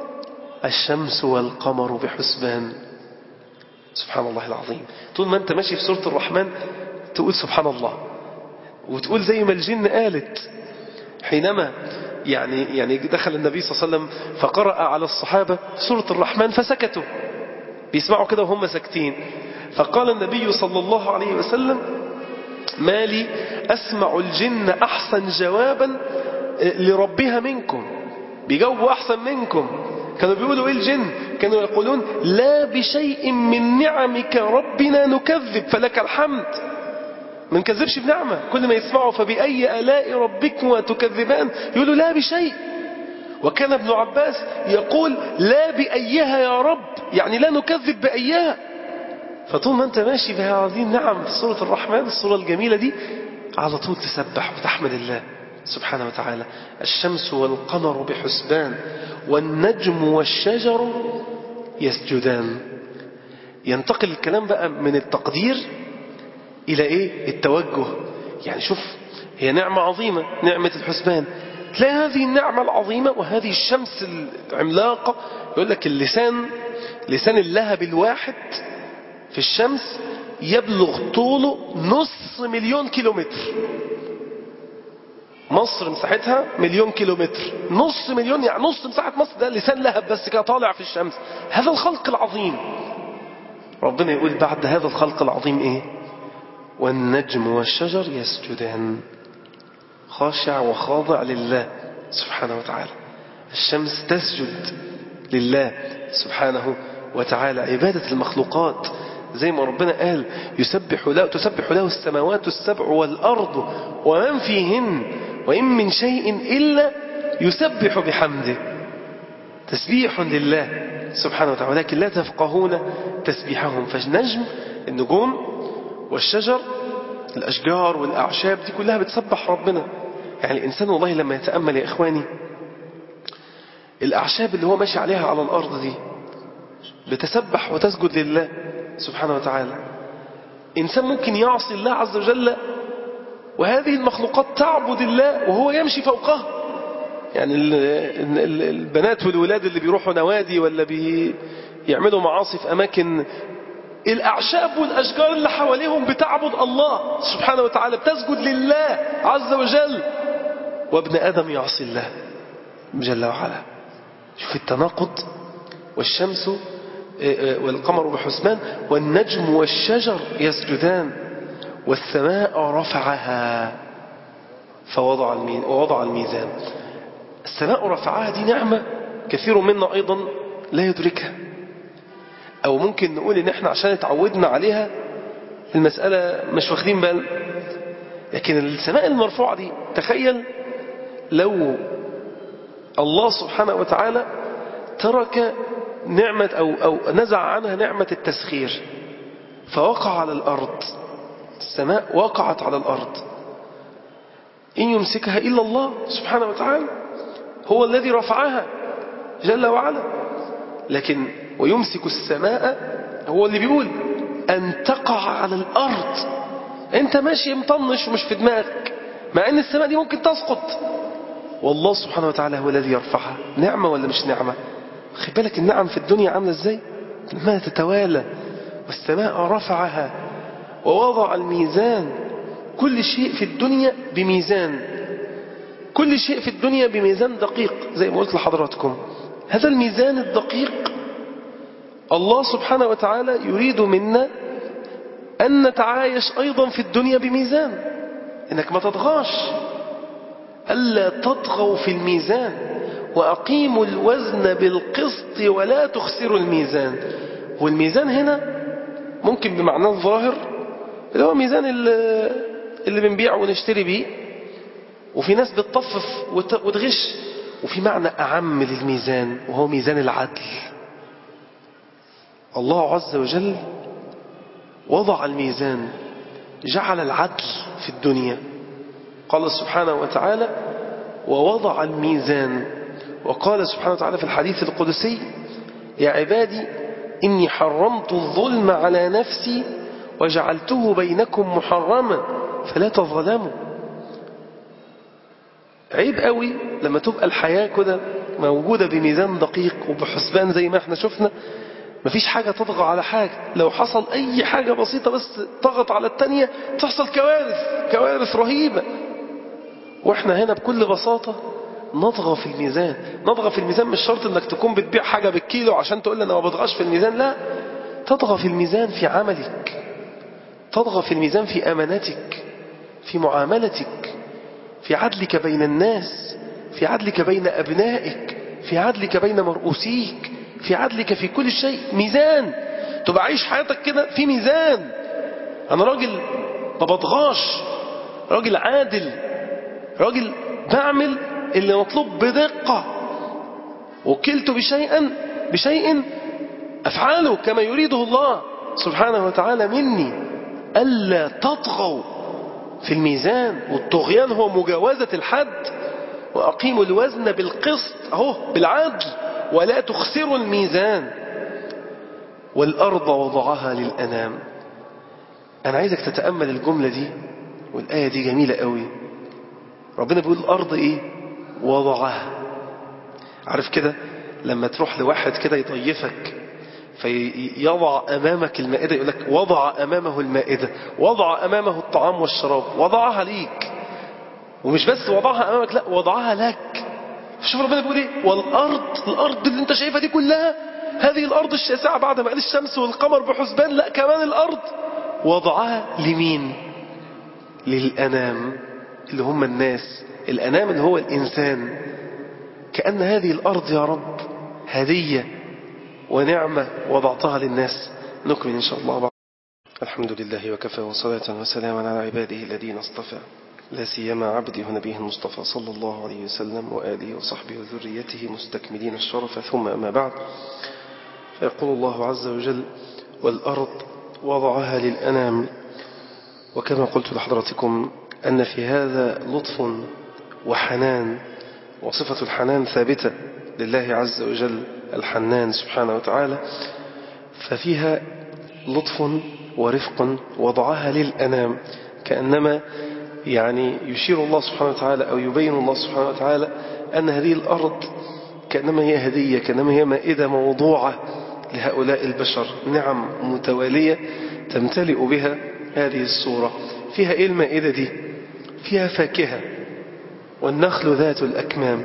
الشمس والقمر بحسبان سبحان الله العظيم طول ما أنت ماشي في سورة الرحمن تقول سبحان الله وتقول زي ما الجن قالت حينما يعني يعني دخل النبي صلى الله عليه وسلم فقرأ على الصحابة سورة الرحمن فسكتوا بيسمعوا كده وهم ساكتين فقال النبي صلى الله عليه وسلم ما لي أسمع الجن أحسن جوابا لربها منكم بيجاوبوا أحسن منكم كانوا بيقولوا إيه الجن كانوا يقولون لا بشيء من نعمك ربنا نكذب فلك الحمد ما نكذبش بنعمة كل ما يسمعوا فبأي آلاء ربكما تكذبان يقولوا لا بشيء وكان ابن عباس يقول لا بأيها يا رب يعني لا نكذب بأيها فطول ما أنت ماشي في هذه النعم في سورة الرحمن السورة الجميلة دي على طول تسبح وتحمد الله سبحانه وتعالى الشمس والقمر بحسبان والنجم والشجر يسجدان ينتقل الكلام بقى من التقدير إلى إيه التوجه يعني شوف هي نعمة عظيمة نعمة الحسبان تلاقي هذه النعمة العظيمة وهذه الشمس العملاقة يقول لك اللسان لسان اللهب الواحد في الشمس يبلغ طوله نص مليون كيلومتر مصر مساحتها مليون كيلومتر نص مليون يعني نص مساحة مصر ده لسان لهب بس كده طالع في الشمس هذا الخلق العظيم ربنا يقول بعد هذا الخلق العظيم ايه والنجم والشجر يسجدان خاشع وخاضع لله سبحانه وتعالى الشمس تسجد لله سبحانه وتعالى عبادة المخلوقات زي ما ربنا قال يسبح له تسبح له السماوات السبع والأرض ومن فيهن وإن من شيء إلا يسبح بحمده تسبيح لله سبحانه وتعالى ولكن لا تفقهون تسبيحهم فالنجم النجوم والشجر الأشجار والأعشاب دي كلها بتسبح ربنا يعني الإنسان والله لما يتأمل يا إخواني الأعشاب اللي هو ماشي عليها على الأرض دي بتسبح وتسجد لله سبحانه وتعالى إنسان ممكن يعصي الله عز وجل وهذه المخلوقات تعبد الله وهو يمشي فوقها يعني البنات والولاد اللي بيروحوا نوادي ولا بيعملوا معاصي في أماكن الأعشاب والأشجار اللي حواليهم بتعبد الله سبحانه وتعالى بتسجد لله عز وجل وابن آدم يعصي الله جل وعلا شوف التناقض والشمس والقمر بحسبان والنجم والشجر يسجدان والسماء رفعها فوضع ووضع الميزان السماء رفعها دي نعمة كثير منا أيضا لا يدركها أو ممكن نقول إن إحنا عشان اتعودنا عليها المسألة مش واخدين بال لكن السماء المرفوعة دي تخيل لو الله سبحانه وتعالى ترك نعمة أو, أو نزع عنها نعمة التسخير فوقع على الأرض السماء وقعت على الأرض إن يمسكها إلا الله سبحانه وتعالى هو الذي رفعها جل وعلا لكن ويمسك السماء هو اللي بيقول أن تقع على الأرض أنت ماشي مطنش ومش في دماغك مع أن السماء دي ممكن تسقط والله سبحانه وتعالى هو الذي يرفعها نعمة ولا مش نعمة خد بالك النعم في الدنيا عاملة ازاي ما تتوالى والسماء رفعها ووضع الميزان كل شيء في الدنيا بميزان كل شيء في الدنيا بميزان دقيق زي ما قلت لحضراتكم هذا الميزان الدقيق الله سبحانه وتعالى يريد منا أن نتعايش أيضا في الدنيا بميزان إنك ما تطغاش ألا تطغوا في الميزان وأقيموا الوزن بالقسط ولا تخسروا الميزان والميزان هنا ممكن بمعنى الظاهر اللي هو ميزان اللي بنبيع ونشتري بيه وفي ناس بتطفف وتغش وفي معنى أعم للميزان وهو ميزان العدل الله عز وجل وضع الميزان جعل العدل في الدنيا قال سبحانه وتعالى ووضع الميزان وقال سبحانه وتعالى في الحديث القدسي يا عبادي إني حرمت الظلم على نفسي وجعلته بينكم محرما فلا تظلموا عيب قوي لما تبقى الحياة كده موجودة بميزان دقيق وبحسبان زي ما احنا شفنا مفيش حاجة تطغى على حاجة لو حصل أي حاجة بسيطة بس تغط على التانية تحصل كوارث كوارث رهيبة واحنا هنا بكل بساطة نطغى في الميزان نطغى في الميزان مش شرط انك تكون بتبيع حاجة بالكيلو عشان تقول انا ما بطغاش في الميزان لا تطغى في الميزان في عملك تطغى في الميزان في امانتك في معاملتك في عدلك بين الناس في عدلك بين ابنائك في عدلك بين مرؤوسيك في عدلك في كل شيء ميزان تبقى عايش حياتك كده في ميزان انا راجل ما بطغاش راجل عادل راجل بعمل اللي مطلوب بدقة وكلت بشيئا بشيء أفعاله كما يريده الله سبحانه وتعالى مني ألا تطغوا في الميزان والطغيان هو مجاوزة الحد وأقيموا الوزن بالقسط أهو بالعدل ولا تخسروا الميزان والأرض وضعها للأنام أنا عايزك تتأمل الجملة دي والآية دي جميلة قوي ربنا بيقول الأرض إيه وضعها عارف كده لما تروح لواحد كده يضيفك فيضع أمامك المائدة يقول لك وضع أمامه المائدة وضع أمامه الطعام والشراب وضعها ليك ومش بس وضعها أمامك لا وضعها لك شوف ربنا بيقول ايه والأرض الأرض اللي انت شايفها دي كلها هذه الأرض الشاسعة بعد ما قال الشمس والقمر بحسبان لا كمان الأرض وضعها لمين للأنام اللي هم الناس الأنام اللي هو الإنسان كأن هذه الأرض يا رب هدية ونعمة وضعتها للناس نكمل إن شاء الله بعض الحمد لله وكفى وصلاة وسلاما على عباده الذين اصطفى لا سيما عبده ونبيه المصطفى صلى الله عليه وسلم وآله وصحبه وذريته مستكملين الشرف ثم أما بعد فيقول الله عز وجل والأرض وضعها للأنام وكما قلت لحضرتكم أن في هذا لطف وحنان وصفة الحنان ثابتة لله عز وجل الحنان سبحانه وتعالى ففيها لطف ورفق وضعها للأنام كأنما يعني يشير الله سبحانه وتعالى أو يبين الله سبحانه وتعالى أن هذه الأرض كأنما هي هدية كأنما هي مائدة موضوعة لهؤلاء البشر نعم متوالية تمتلئ بها هذه الصورة فيها إيه المائدة دي فيها فاكهة والنخل ذات الأكمام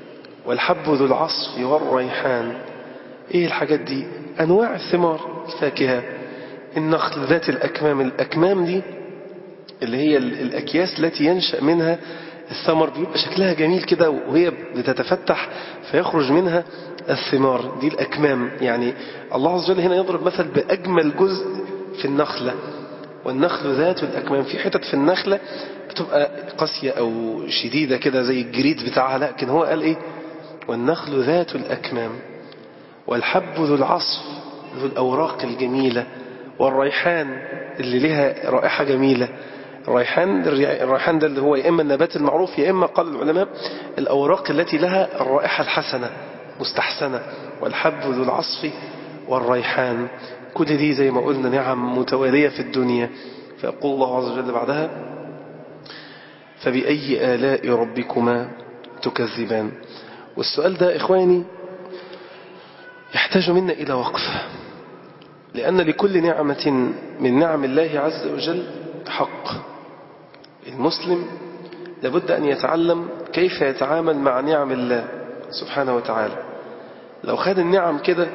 والحب ذو العصف والريحان إيه الحاجات دي أنواع الثمار الفاكهة النخل ذات الأكمام الأكمام دي اللي هي الأكياس التي ينشأ منها الثمر بيبقى شكلها جميل كده وهي بتتفتح فيخرج منها الثمار دي الأكمام يعني الله عز وجل هنا يضرب مثل بأجمل جزء في النخلة والنخل ذات الأكمام في حتت في النخلة بتبقى قاسية أو شديدة كده زي الجريد بتاعها لكن هو قال إيه والنخل ذات الأكمام والحب ذو العصف ذو الأوراق الجميلة والريحان اللي لها رائحة جميلة الريحان الريحان ده اللي هو يا إما النبات المعروف يا إما قال العلماء الأوراق التي لها الرائحة الحسنة مستحسنة والحب ذو العصف والريحان كل دي زي ما قلنا نعم متوالية في الدنيا فيقول الله عز وجل بعدها فبأي آلاء ربكما تكذبان والسؤال ده إخواني يحتاج منا إلى وقفة لأن لكل نعمة من نعم الله عز وجل حق المسلم لابد أن يتعلم كيف يتعامل مع نعم الله سبحانه وتعالى لو خد النعم كده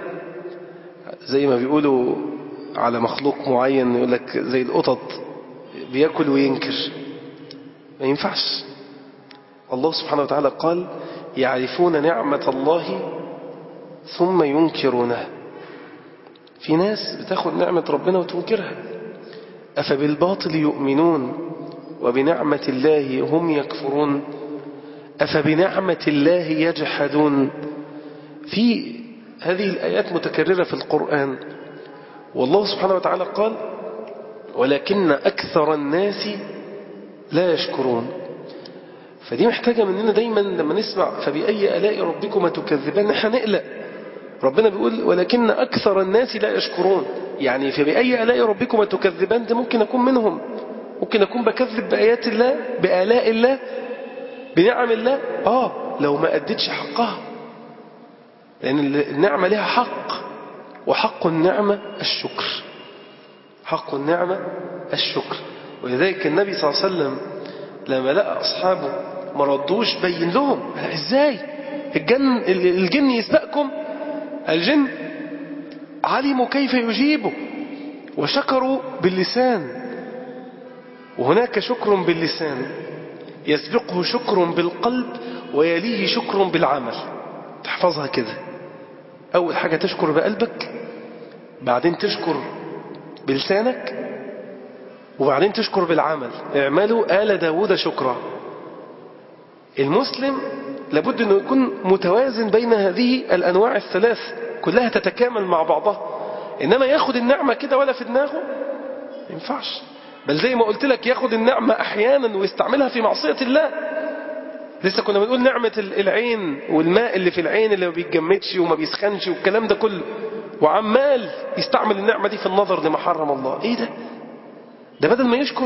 زي ما بيقولوا على مخلوق معين يقول لك زي القطط بياكل وينكر ما ينفعش الله سبحانه وتعالى قال يعرفون نعمة الله ثم ينكرونها في ناس بتاخد نعمة ربنا وتنكرها أفبالباطل يؤمنون وبنعمة الله هم يكفرون أفبنعمة الله يجحدون في هذه الآيات متكررة في القرآن والله سبحانه وتعالى قال ولكن أكثر الناس لا يشكرون فدي محتاجة مننا دايما لما نسمع فبأي آلاء ربكما تكذبان نحن نقلق ربنا بيقول ولكن أكثر الناس لا يشكرون يعني فبأي آلاء ربكما تكذبان ده ممكن أكون منهم ممكن أكون بكذب بآيات الله بآلاء الله بنعم الله آه لو ما أدتش حقها لأن النعمة لها حق وحق النعمة الشكر حق النعمة الشكر ولذلك النبي صلى الله عليه وسلم لما لقى أصحابه ما ردوش بين لهم ازاي الجن الجن يسبقكم الجن علموا كيف يجيبوا وشكروا باللسان وهناك شكر باللسان يسبقه شكر بالقلب ويليه شكر بالعمل تحفظها كده أول حاجة تشكر بقلبك بعدين تشكر بلسانك وبعدين تشكر بالعمل اعملوا آل داود شكرا المسلم لابد أنه يكون متوازن بين هذه الأنواع الثلاث كلها تتكامل مع بعضها إنما ياخد النعمة كده ولا في دماغه ما ينفعش بل زي ما قلت لك ياخد النعمة أحيانا ويستعملها في معصية الله لسه كنا بنقول نعمة العين والماء اللي في العين اللي ما بيتجمدش وما بيسخنش والكلام ده كله وعمال يستعمل النعمة دي في النظر لما حرم الله ايه ده ده بدل ما يشكر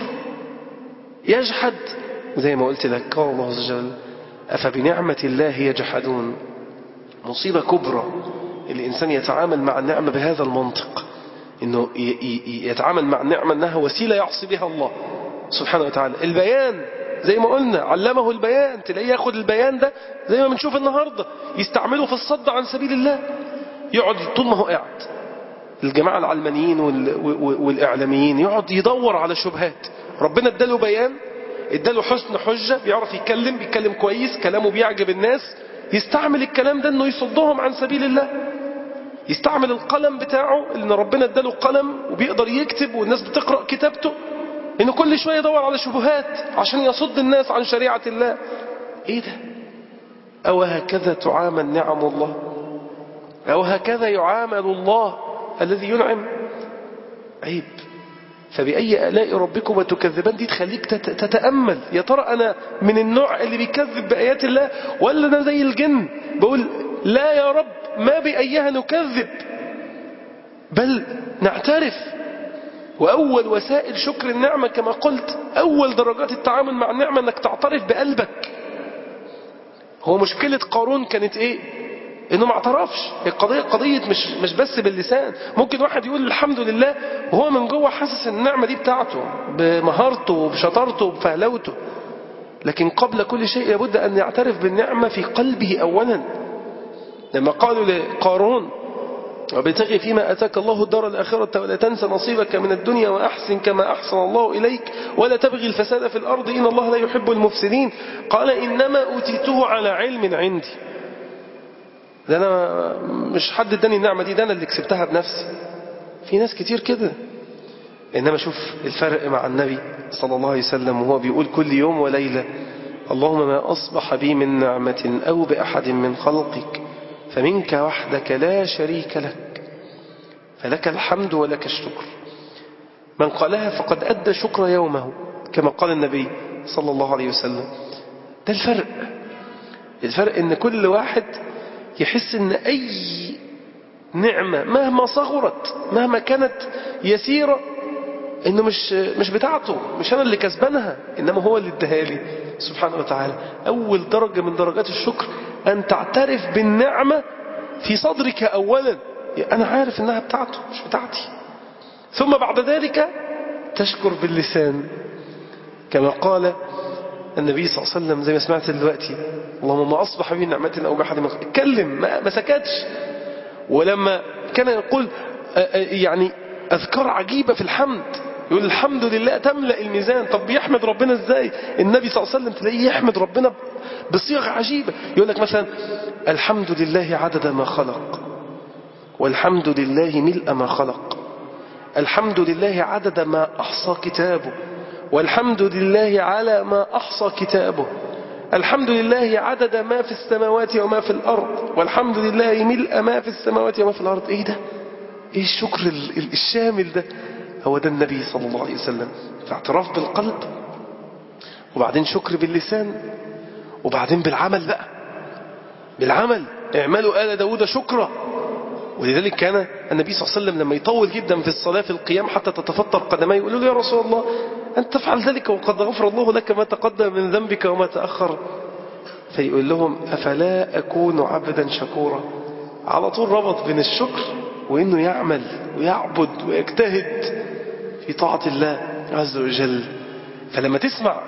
يجحد زي ما قلت لك قال الله عز وجل أفبنعمة الله يجحدون مصيبة كبرى الإنسان يتعامل مع النعمة بهذا المنطق إنه يتعامل مع النعمة أنها وسيلة يعصي بها الله سبحانه وتعالى البيان زي ما قلنا علمه البيان تلاقيه ياخد البيان ده زي ما بنشوف النهاردة يستعمله في الصد عن سبيل الله يقعد طول ما هو قاعد الجماعة العلمانيين والإعلاميين يقعد يدور على شبهات ربنا اداله بيان اداله حسن حجة بيعرف يتكلم بيتكلم كويس كلامه بيعجب الناس يستعمل الكلام ده انه يصدهم عن سبيل الله يستعمل القلم بتاعه ان ربنا اداله قلم وبيقدر يكتب والناس بتقرأ كتابته انه كل شوية يدور على شبهات عشان يصد الناس عن شريعة الله ايه ده او هكذا تعامل نعم الله او هكذا يعامل الله الذي ينعم عيب فبأي آلاء ربكم تكذبان دي تخليك تتأمل يا ترى أنا من النوع اللي بيكذب بآيات الله ولا أنا زي الجن بقول لا يا رب ما بأيها نكذب بل نعترف وأول وسائل شكر النعمة كما قلت أول درجات التعامل مع النعمة أنك تعترف بقلبك هو مشكلة قارون كانت إيه انه ما اعترفش القضية قضية مش, مش بس باللسان ممكن واحد يقول الحمد لله وهو من جوه حاسس ان النعمة دي بتاعته بمهارته وبشطارته وبفهلوته لكن قبل كل شيء لابد ان يعترف بالنعمة في قلبه اولا لما قالوا لقارون وابتغي فيما أتاك الله الدار الآخرة ولا تنسى نصيبك من الدنيا وأحسن كما أحسن الله إليك ولا تبغي الفساد في الأرض إن الله لا يحب المفسدين قال إنما أوتيته على علم عندي ده أنا مش حد اداني النعمة دي ده أنا اللي كسبتها بنفسي في ناس كتير كده إنما شوف الفرق مع النبي صلى الله عليه وسلم وهو بيقول كل يوم وليلة اللهم ما أصبح بي من نعمة أو بأحد من خلقك فمنك وحدك لا شريك لك فلك الحمد ولك الشكر من قالها فقد أدى شكر يومه كما قال النبي صلى الله عليه وسلم ده الفرق الفرق ان كل واحد يحس ان اي نعمة مهما صغرت مهما كانت يسيرة انه مش مش بتاعته مش انا اللي كسبانها انما هو اللي اداها لي سبحانه وتعالى اول درجة من درجات الشكر ان تعترف بالنعمة في صدرك اولا انا عارف انها بتاعته مش بتاعتي ثم بعد ذلك تشكر باللسان كما قال النبي صلى الله عليه وسلم زي ما سمعت دلوقتي اللهم ما أصبح بي نعمة أو بأحد من اتكلم ما, ما سكتش ولما كان يقول يعني أذكار عجيبة في الحمد يقول الحمد لله تملأ الميزان طب بيحمد ربنا ازاي النبي صلى الله عليه وسلم تلاقيه يحمد ربنا بصيغ عجيبة يقول لك مثلا الحمد لله عدد ما خلق والحمد لله ملء ما خلق الحمد لله عدد ما أحصى كتابه والحمد لله على ما أحصى كتابه الحمد لله عدد ما في السماوات وما في الأرض والحمد لله ملء ما في السماوات وما في الأرض إيه ده إيه الشكر الشامل ده هو ده النبي صلى الله عليه وسلم فاعتراف بالقلب وبعدين شكر باللسان وبعدين بالعمل بقى بالعمل اعملوا آل داود شكرا ولذلك كان النبي صلى الله عليه وسلم لما يطول جدا في الصلاة في القيام حتى تتفطر قدميه يقولوا له يا رسول الله أنت تفعل ذلك وقد غفر الله لك ما تقدم من ذنبك وما تأخر فيقول لهم أفلا أكون عبدا شكورا على طول ربط بين الشكر وإنه يعمل ويعبد ويجتهد في طاعة الله عز وجل فلما تسمع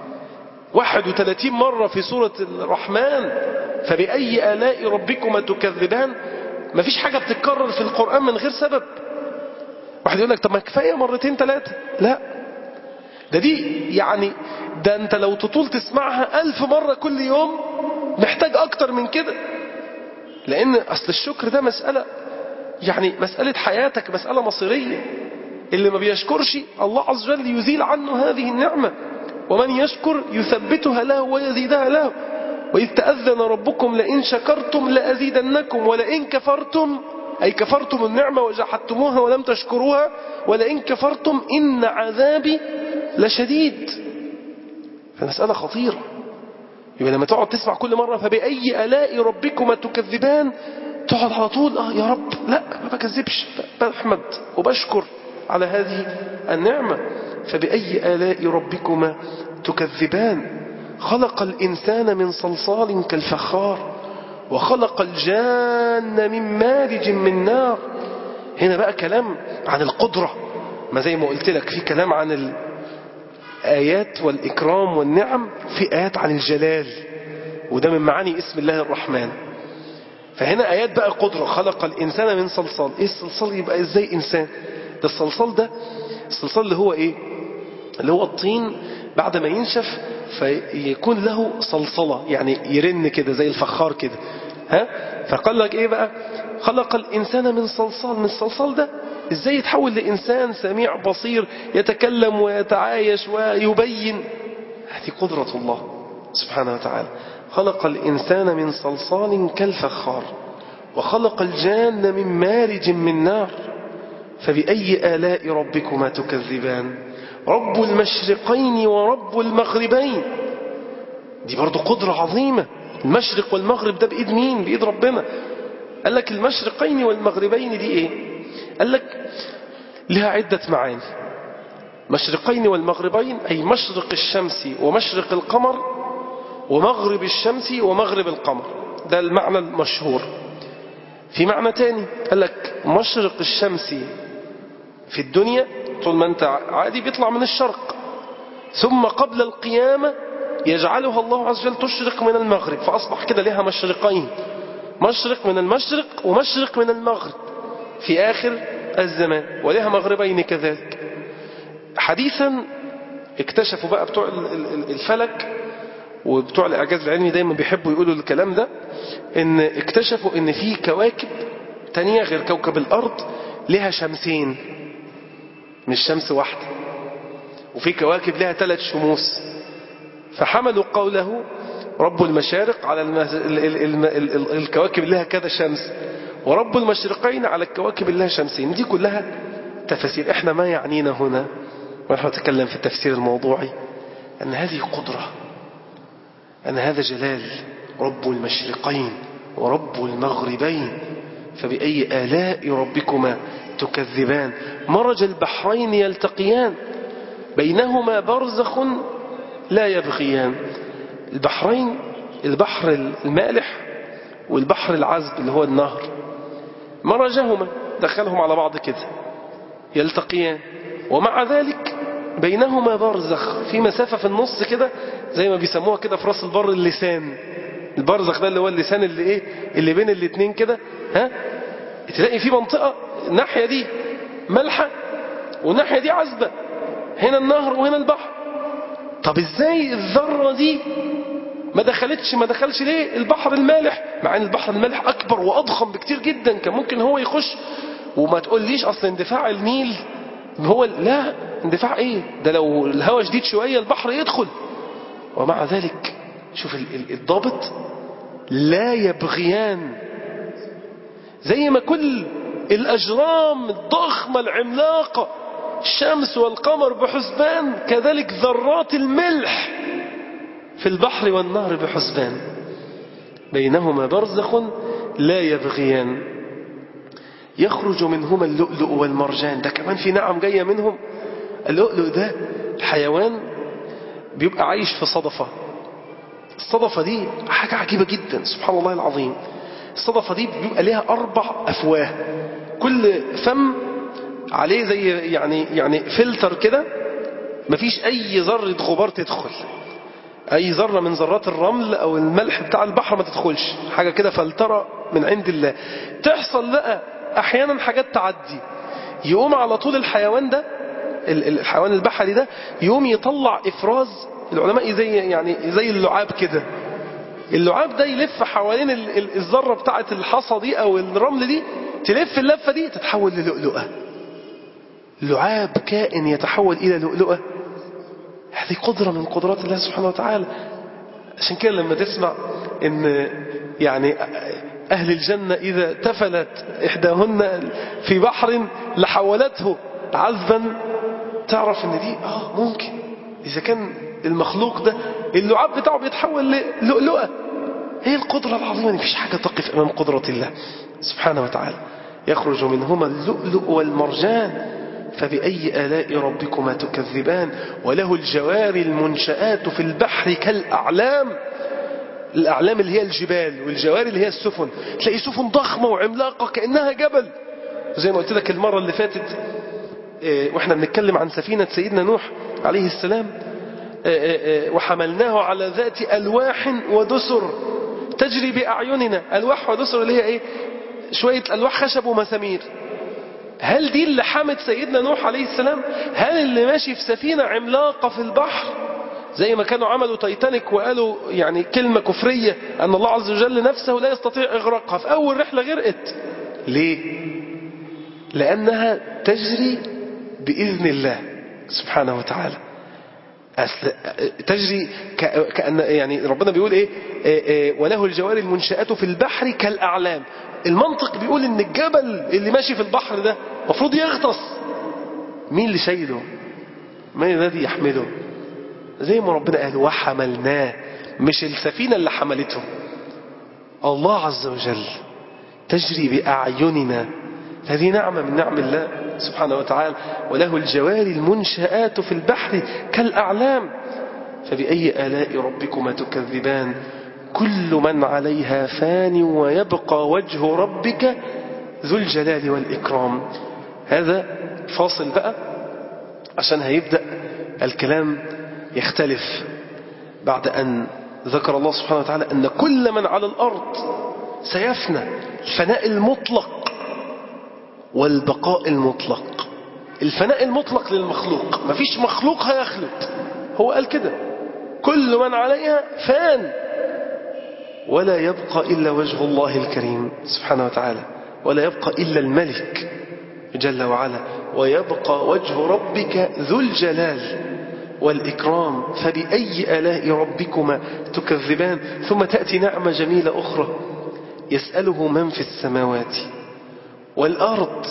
31 مرة في سورة الرحمن فبأي آلاء ربكما تكذبان ما فيش حاجة بتتكرر في القرآن من غير سبب واحد يقول لك طب ما كفاية مرتين ثلاثة لا ده دي يعني ده انت لو تطول تسمعها ألف مرة كل يوم محتاج أكتر من كده لأن أصل الشكر ده مسألة يعني مسألة حياتك مسألة مصيرية اللي ما بيشكرش الله عز وجل يزيل عنه هذه النعمة ومن يشكر يثبتها له ويزيدها له وإذ تأذن ربكم لئن شكرتم لأزيدنكم ولئن كفرتم أي كفرتم النعمة وجحدتموها ولم تشكروها ولئن كفرتم إن عذابي لشديد فمسألة خطيرة يبقى لما تقعد تسمع كل مرة فبأي آلاء ربكما تكذبان تقعد على طول آه يا رب لا ما بكذبش بحمد وبشكر على هذه النعمة فبأي آلاء ربكما تكذبان خلق الإنسان من صلصال كالفخار وخلق الجان من مارج من نار هنا بقى كلام عن القدرة ما زي ما قلت لك في كلام عن آيات والإكرام والنعم في آيات عن الجلال وده من معاني اسم الله الرحمن فهنا آيات بقى قدرة خلق الإنسان من صلصال إيه الصلصال يبقى إزاي إنسان ده الصلصال ده الصلصال اللي هو إيه اللي هو الطين بعد ما ينشف فيكون له صلصلة يعني يرن كده زي الفخار كده ها فقال لك إيه بقى خلق الإنسان من صلصال من الصلصال ده إزاي يتحول لإنسان سميع بصير يتكلم ويتعايش ويبين هذه قدرة الله سبحانه وتعالى خلق الإنسان من صلصال كالفخار وخلق الجان من مارج من نار فبأي آلاء ربكما تكذبان رب المشرقين ورب المغربين دي برضو قدرة عظيمة المشرق والمغرب ده بإيد مين بإيد ربنا قال لك المشرقين والمغربين دي إيه قال لك لها عدة معاني مشرقين والمغربين أي مشرق الشمس ومشرق القمر ومغرب الشمس ومغرب القمر ده المعنى المشهور في معنى تاني قال لك مشرق الشمس في الدنيا طول ما انت عادي بيطلع من الشرق ثم قبل القيامة يجعلها الله عز وجل تشرق من المغرب فأصبح كده لها مشرقين مشرق من المشرق ومشرق من المغرب في آخر الزمان ولها مغربين كذلك حديثا اكتشفوا بقى بتوع الفلك وبتوع الإعجاز العلمي دايما بيحبوا يقولوا الكلام ده ان اكتشفوا ان في كواكب تانية غير كوكب الأرض لها شمسين مش شمس واحدة وفي كواكب لها ثلاث شموس فحملوا قوله رب المشارق على المز... ال... ال... ال... ال... ال... الكواكب لها كذا شمس ورب المشرقين على الكواكب لها شمسين دي كلها تفاسير احنا ما يعنينا هنا ونحن نتكلم في التفسير الموضوعي أن هذه قدرة أن هذا جلال رب المشرقين ورب المغربين فبأي آلاء ربكما تكذبان مرج البحرين يلتقيان بينهما برزخ لا يبغيان البحرين البحر المالح والبحر العذب اللي هو النهر مرجهما دخلهم على بعض كده يلتقيان ومع ذلك بينهما برزخ في مسافة في النص كده زي ما بيسموها كده في راس البر اللسان البرزخ ده اللي هو اللسان اللي ايه اللي بين الاتنين كده ها تلاقي في منطقة الناحية دي ملحة والناحية دي عذبة هنا النهر وهنا البحر طب ازاي الذرة دي ما دخلتش ما دخلش ليه البحر المالح مع ان البحر المالح اكبر واضخم بكتير جدا كان ممكن هو يخش وما تقوليش اصل اندفاع النيل هو لا اندفاع ايه ده لو الهواء شديد شوية البحر يدخل ومع ذلك شوف الضابط لا يبغيان زي ما كل الأجرام الضخمة العملاقة الشمس والقمر بحسبان كذلك ذرات الملح في البحر والنهر بحسبان بينهما برزخ لا يبغيان يخرج منهما اللؤلؤ والمرجان ده كمان في نعم جاية منهم اللؤلؤ ده الحيوان بيبقى عايش في صدفة الصدفة دي حاجة عجيبة جدا سبحان الله العظيم الصدفة دي بيبقى ليها أربع أفواه كل فم عليه زي يعني يعني فلتر كده مفيش أي ذرة غبار تدخل أي ذرة من ذرات الرمل أو الملح بتاع البحر ما تدخلش حاجة كده فلترة من عند الله تحصل بقى أحيانا حاجات تعدي يقوم على طول الحيوان ده الحيوان البحري ده يقوم يطلع إفراز العلماء زي يعني زي اللعاب كده اللعاب ده يلف حوالين الذرة بتاعة الحصى دي أو الرمل دي تلف اللفة دي تتحول للؤلؤة لعاب كائن يتحول إلى لؤلؤة هذه قدرة من قدرات الله سبحانه وتعالى عشان كده لما تسمع ان يعني أهل الجنة إذا تفلت إحداهن في بحر لحولته عذبا تعرف ان دي آه ممكن إذا كان المخلوق ده اللعاب بتاعه بيتحول للؤلؤة هي القدرة العظيمة مفيش حاجة تقف أمام قدرة الله سبحانه وتعالى يخرج منهما اللؤلؤ والمرجان فبأي آلاء ربكما تكذبان وله الجوار المنشآت في البحر كالأعلام الأعلام اللي هي الجبال والجوار اللي هي السفن تلاقي سفن ضخمة وعملاقة كأنها جبل زي ما قلت لك المرة اللي فاتت واحنا بنتكلم عن سفينة سيدنا نوح عليه السلام وحملناه على ذات ألواح ودسر تجري بأعيننا ألواح ودسر اللي هي إيه شوية ألواح خشب ومسامير هل دي اللي حمد سيدنا نوح عليه السلام هل اللي ماشي في سفينة عملاقة في البحر زي ما كانوا عملوا تايتانيك وقالوا يعني كلمة كفرية أن الله عز وجل نفسه لا يستطيع إغراقها في أول رحلة غرقت ليه لأنها تجري بإذن الله سبحانه وتعالى أصل تجري كأن يعني ربنا بيقول إيه, إيه, إيه وله الجوار المنشآت في البحر كالأعلام المنطق بيقول إن الجبل اللي ماشي في البحر ده مفروض يغطس مين اللي شايله من الذي يحمله زي ما ربنا قال وحملناه مش السفينة اللي حملته الله عز وجل تجري بأعيننا هذه نعمة من نعم الله سبحانه وتعالى وله الجوار المنشآت في البحر كالأعلام فبأي آلاء ربكما تكذبان كل من عليها فان ويبقى وجه ربك ذو الجلال والإكرام هذا فاصل بقى عشان هيبدأ الكلام يختلف بعد أن ذكر الله سبحانه وتعالى أن كل من على الأرض سيفنى الفناء المطلق والبقاء المطلق الفناء المطلق للمخلوق مفيش مخلوق هيخلد هو قال كده كل من عليها فان ولا يبقى إلا وجه الله الكريم سبحانه وتعالى ولا يبقى إلا الملك جل وعلا ويبقى وجه ربك ذو الجلال والإكرام فبأي آلاء ربكما تكذبان ثم تأتي نعمة جميلة أخرى يسأله من في السماوات والأرض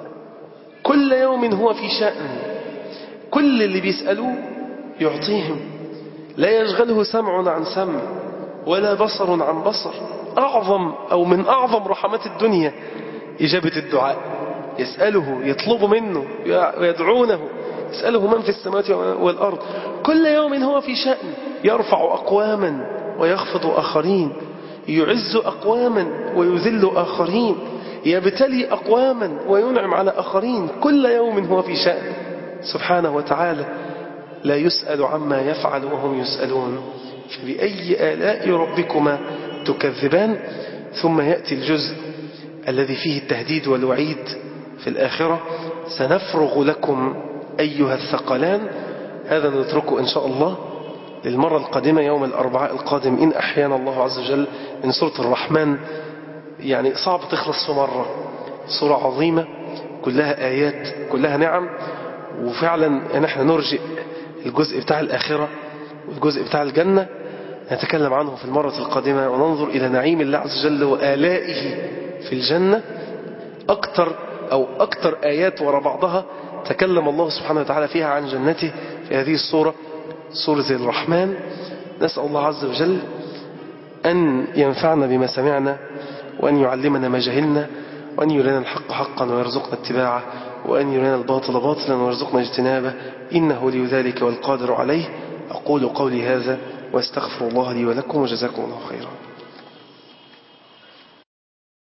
كل يوم هو في شأن كل اللي بيسألوه يعطيهم لا يشغله سمع عن سمع ولا بصر عن بصر أعظم أو من أعظم رحمات الدنيا إجابة الدعاء يسأله يطلب منه ويدعونه يسأله من في السماوات والأرض كل يوم هو في شأن يرفع أقواما ويخفض آخرين يعز أقواما ويذل آخرين يبتلي أقواما وينعم على آخرين كل يوم هو في شأن سبحانه وتعالى لا يسأل عما يفعل وهم يسألون فبأي آلاء ربكما تكذبان ثم يأتي الجزء الذي فيه التهديد والوعيد في الآخرة سنفرغ لكم أيها الثقلان هذا نتركه إن شاء الله للمرة القادمة يوم الأربعاء القادم إن أحيانا الله عز وجل من سورة الرحمن يعني صعب تخلص في مرة سورة عظيمة كلها آيات كلها نعم وفعلا نحن نرجئ الجزء بتاع الآخرة والجزء بتاع الجنة نتكلم عنه في المرة القادمة وننظر إلى نعيم الله عز وجل وآلائه في الجنة أكتر أو أكتر آيات وراء بعضها تكلم الله سبحانه وتعالى فيها عن جنته في هذه الصورة سورة الرحمن نسأل الله عز وجل أن ينفعنا بما سمعنا وأن يعلمنا ما جهلنا وأن يرينا الحق حقا ويرزقنا اتباعه وأن يرينا الباطل باطلا ويرزقنا اجتنابه إنه لي ذلك والقادر عليه أقول قولي هذا واستغفر الله لي ولكم وجزاكم الله خيرا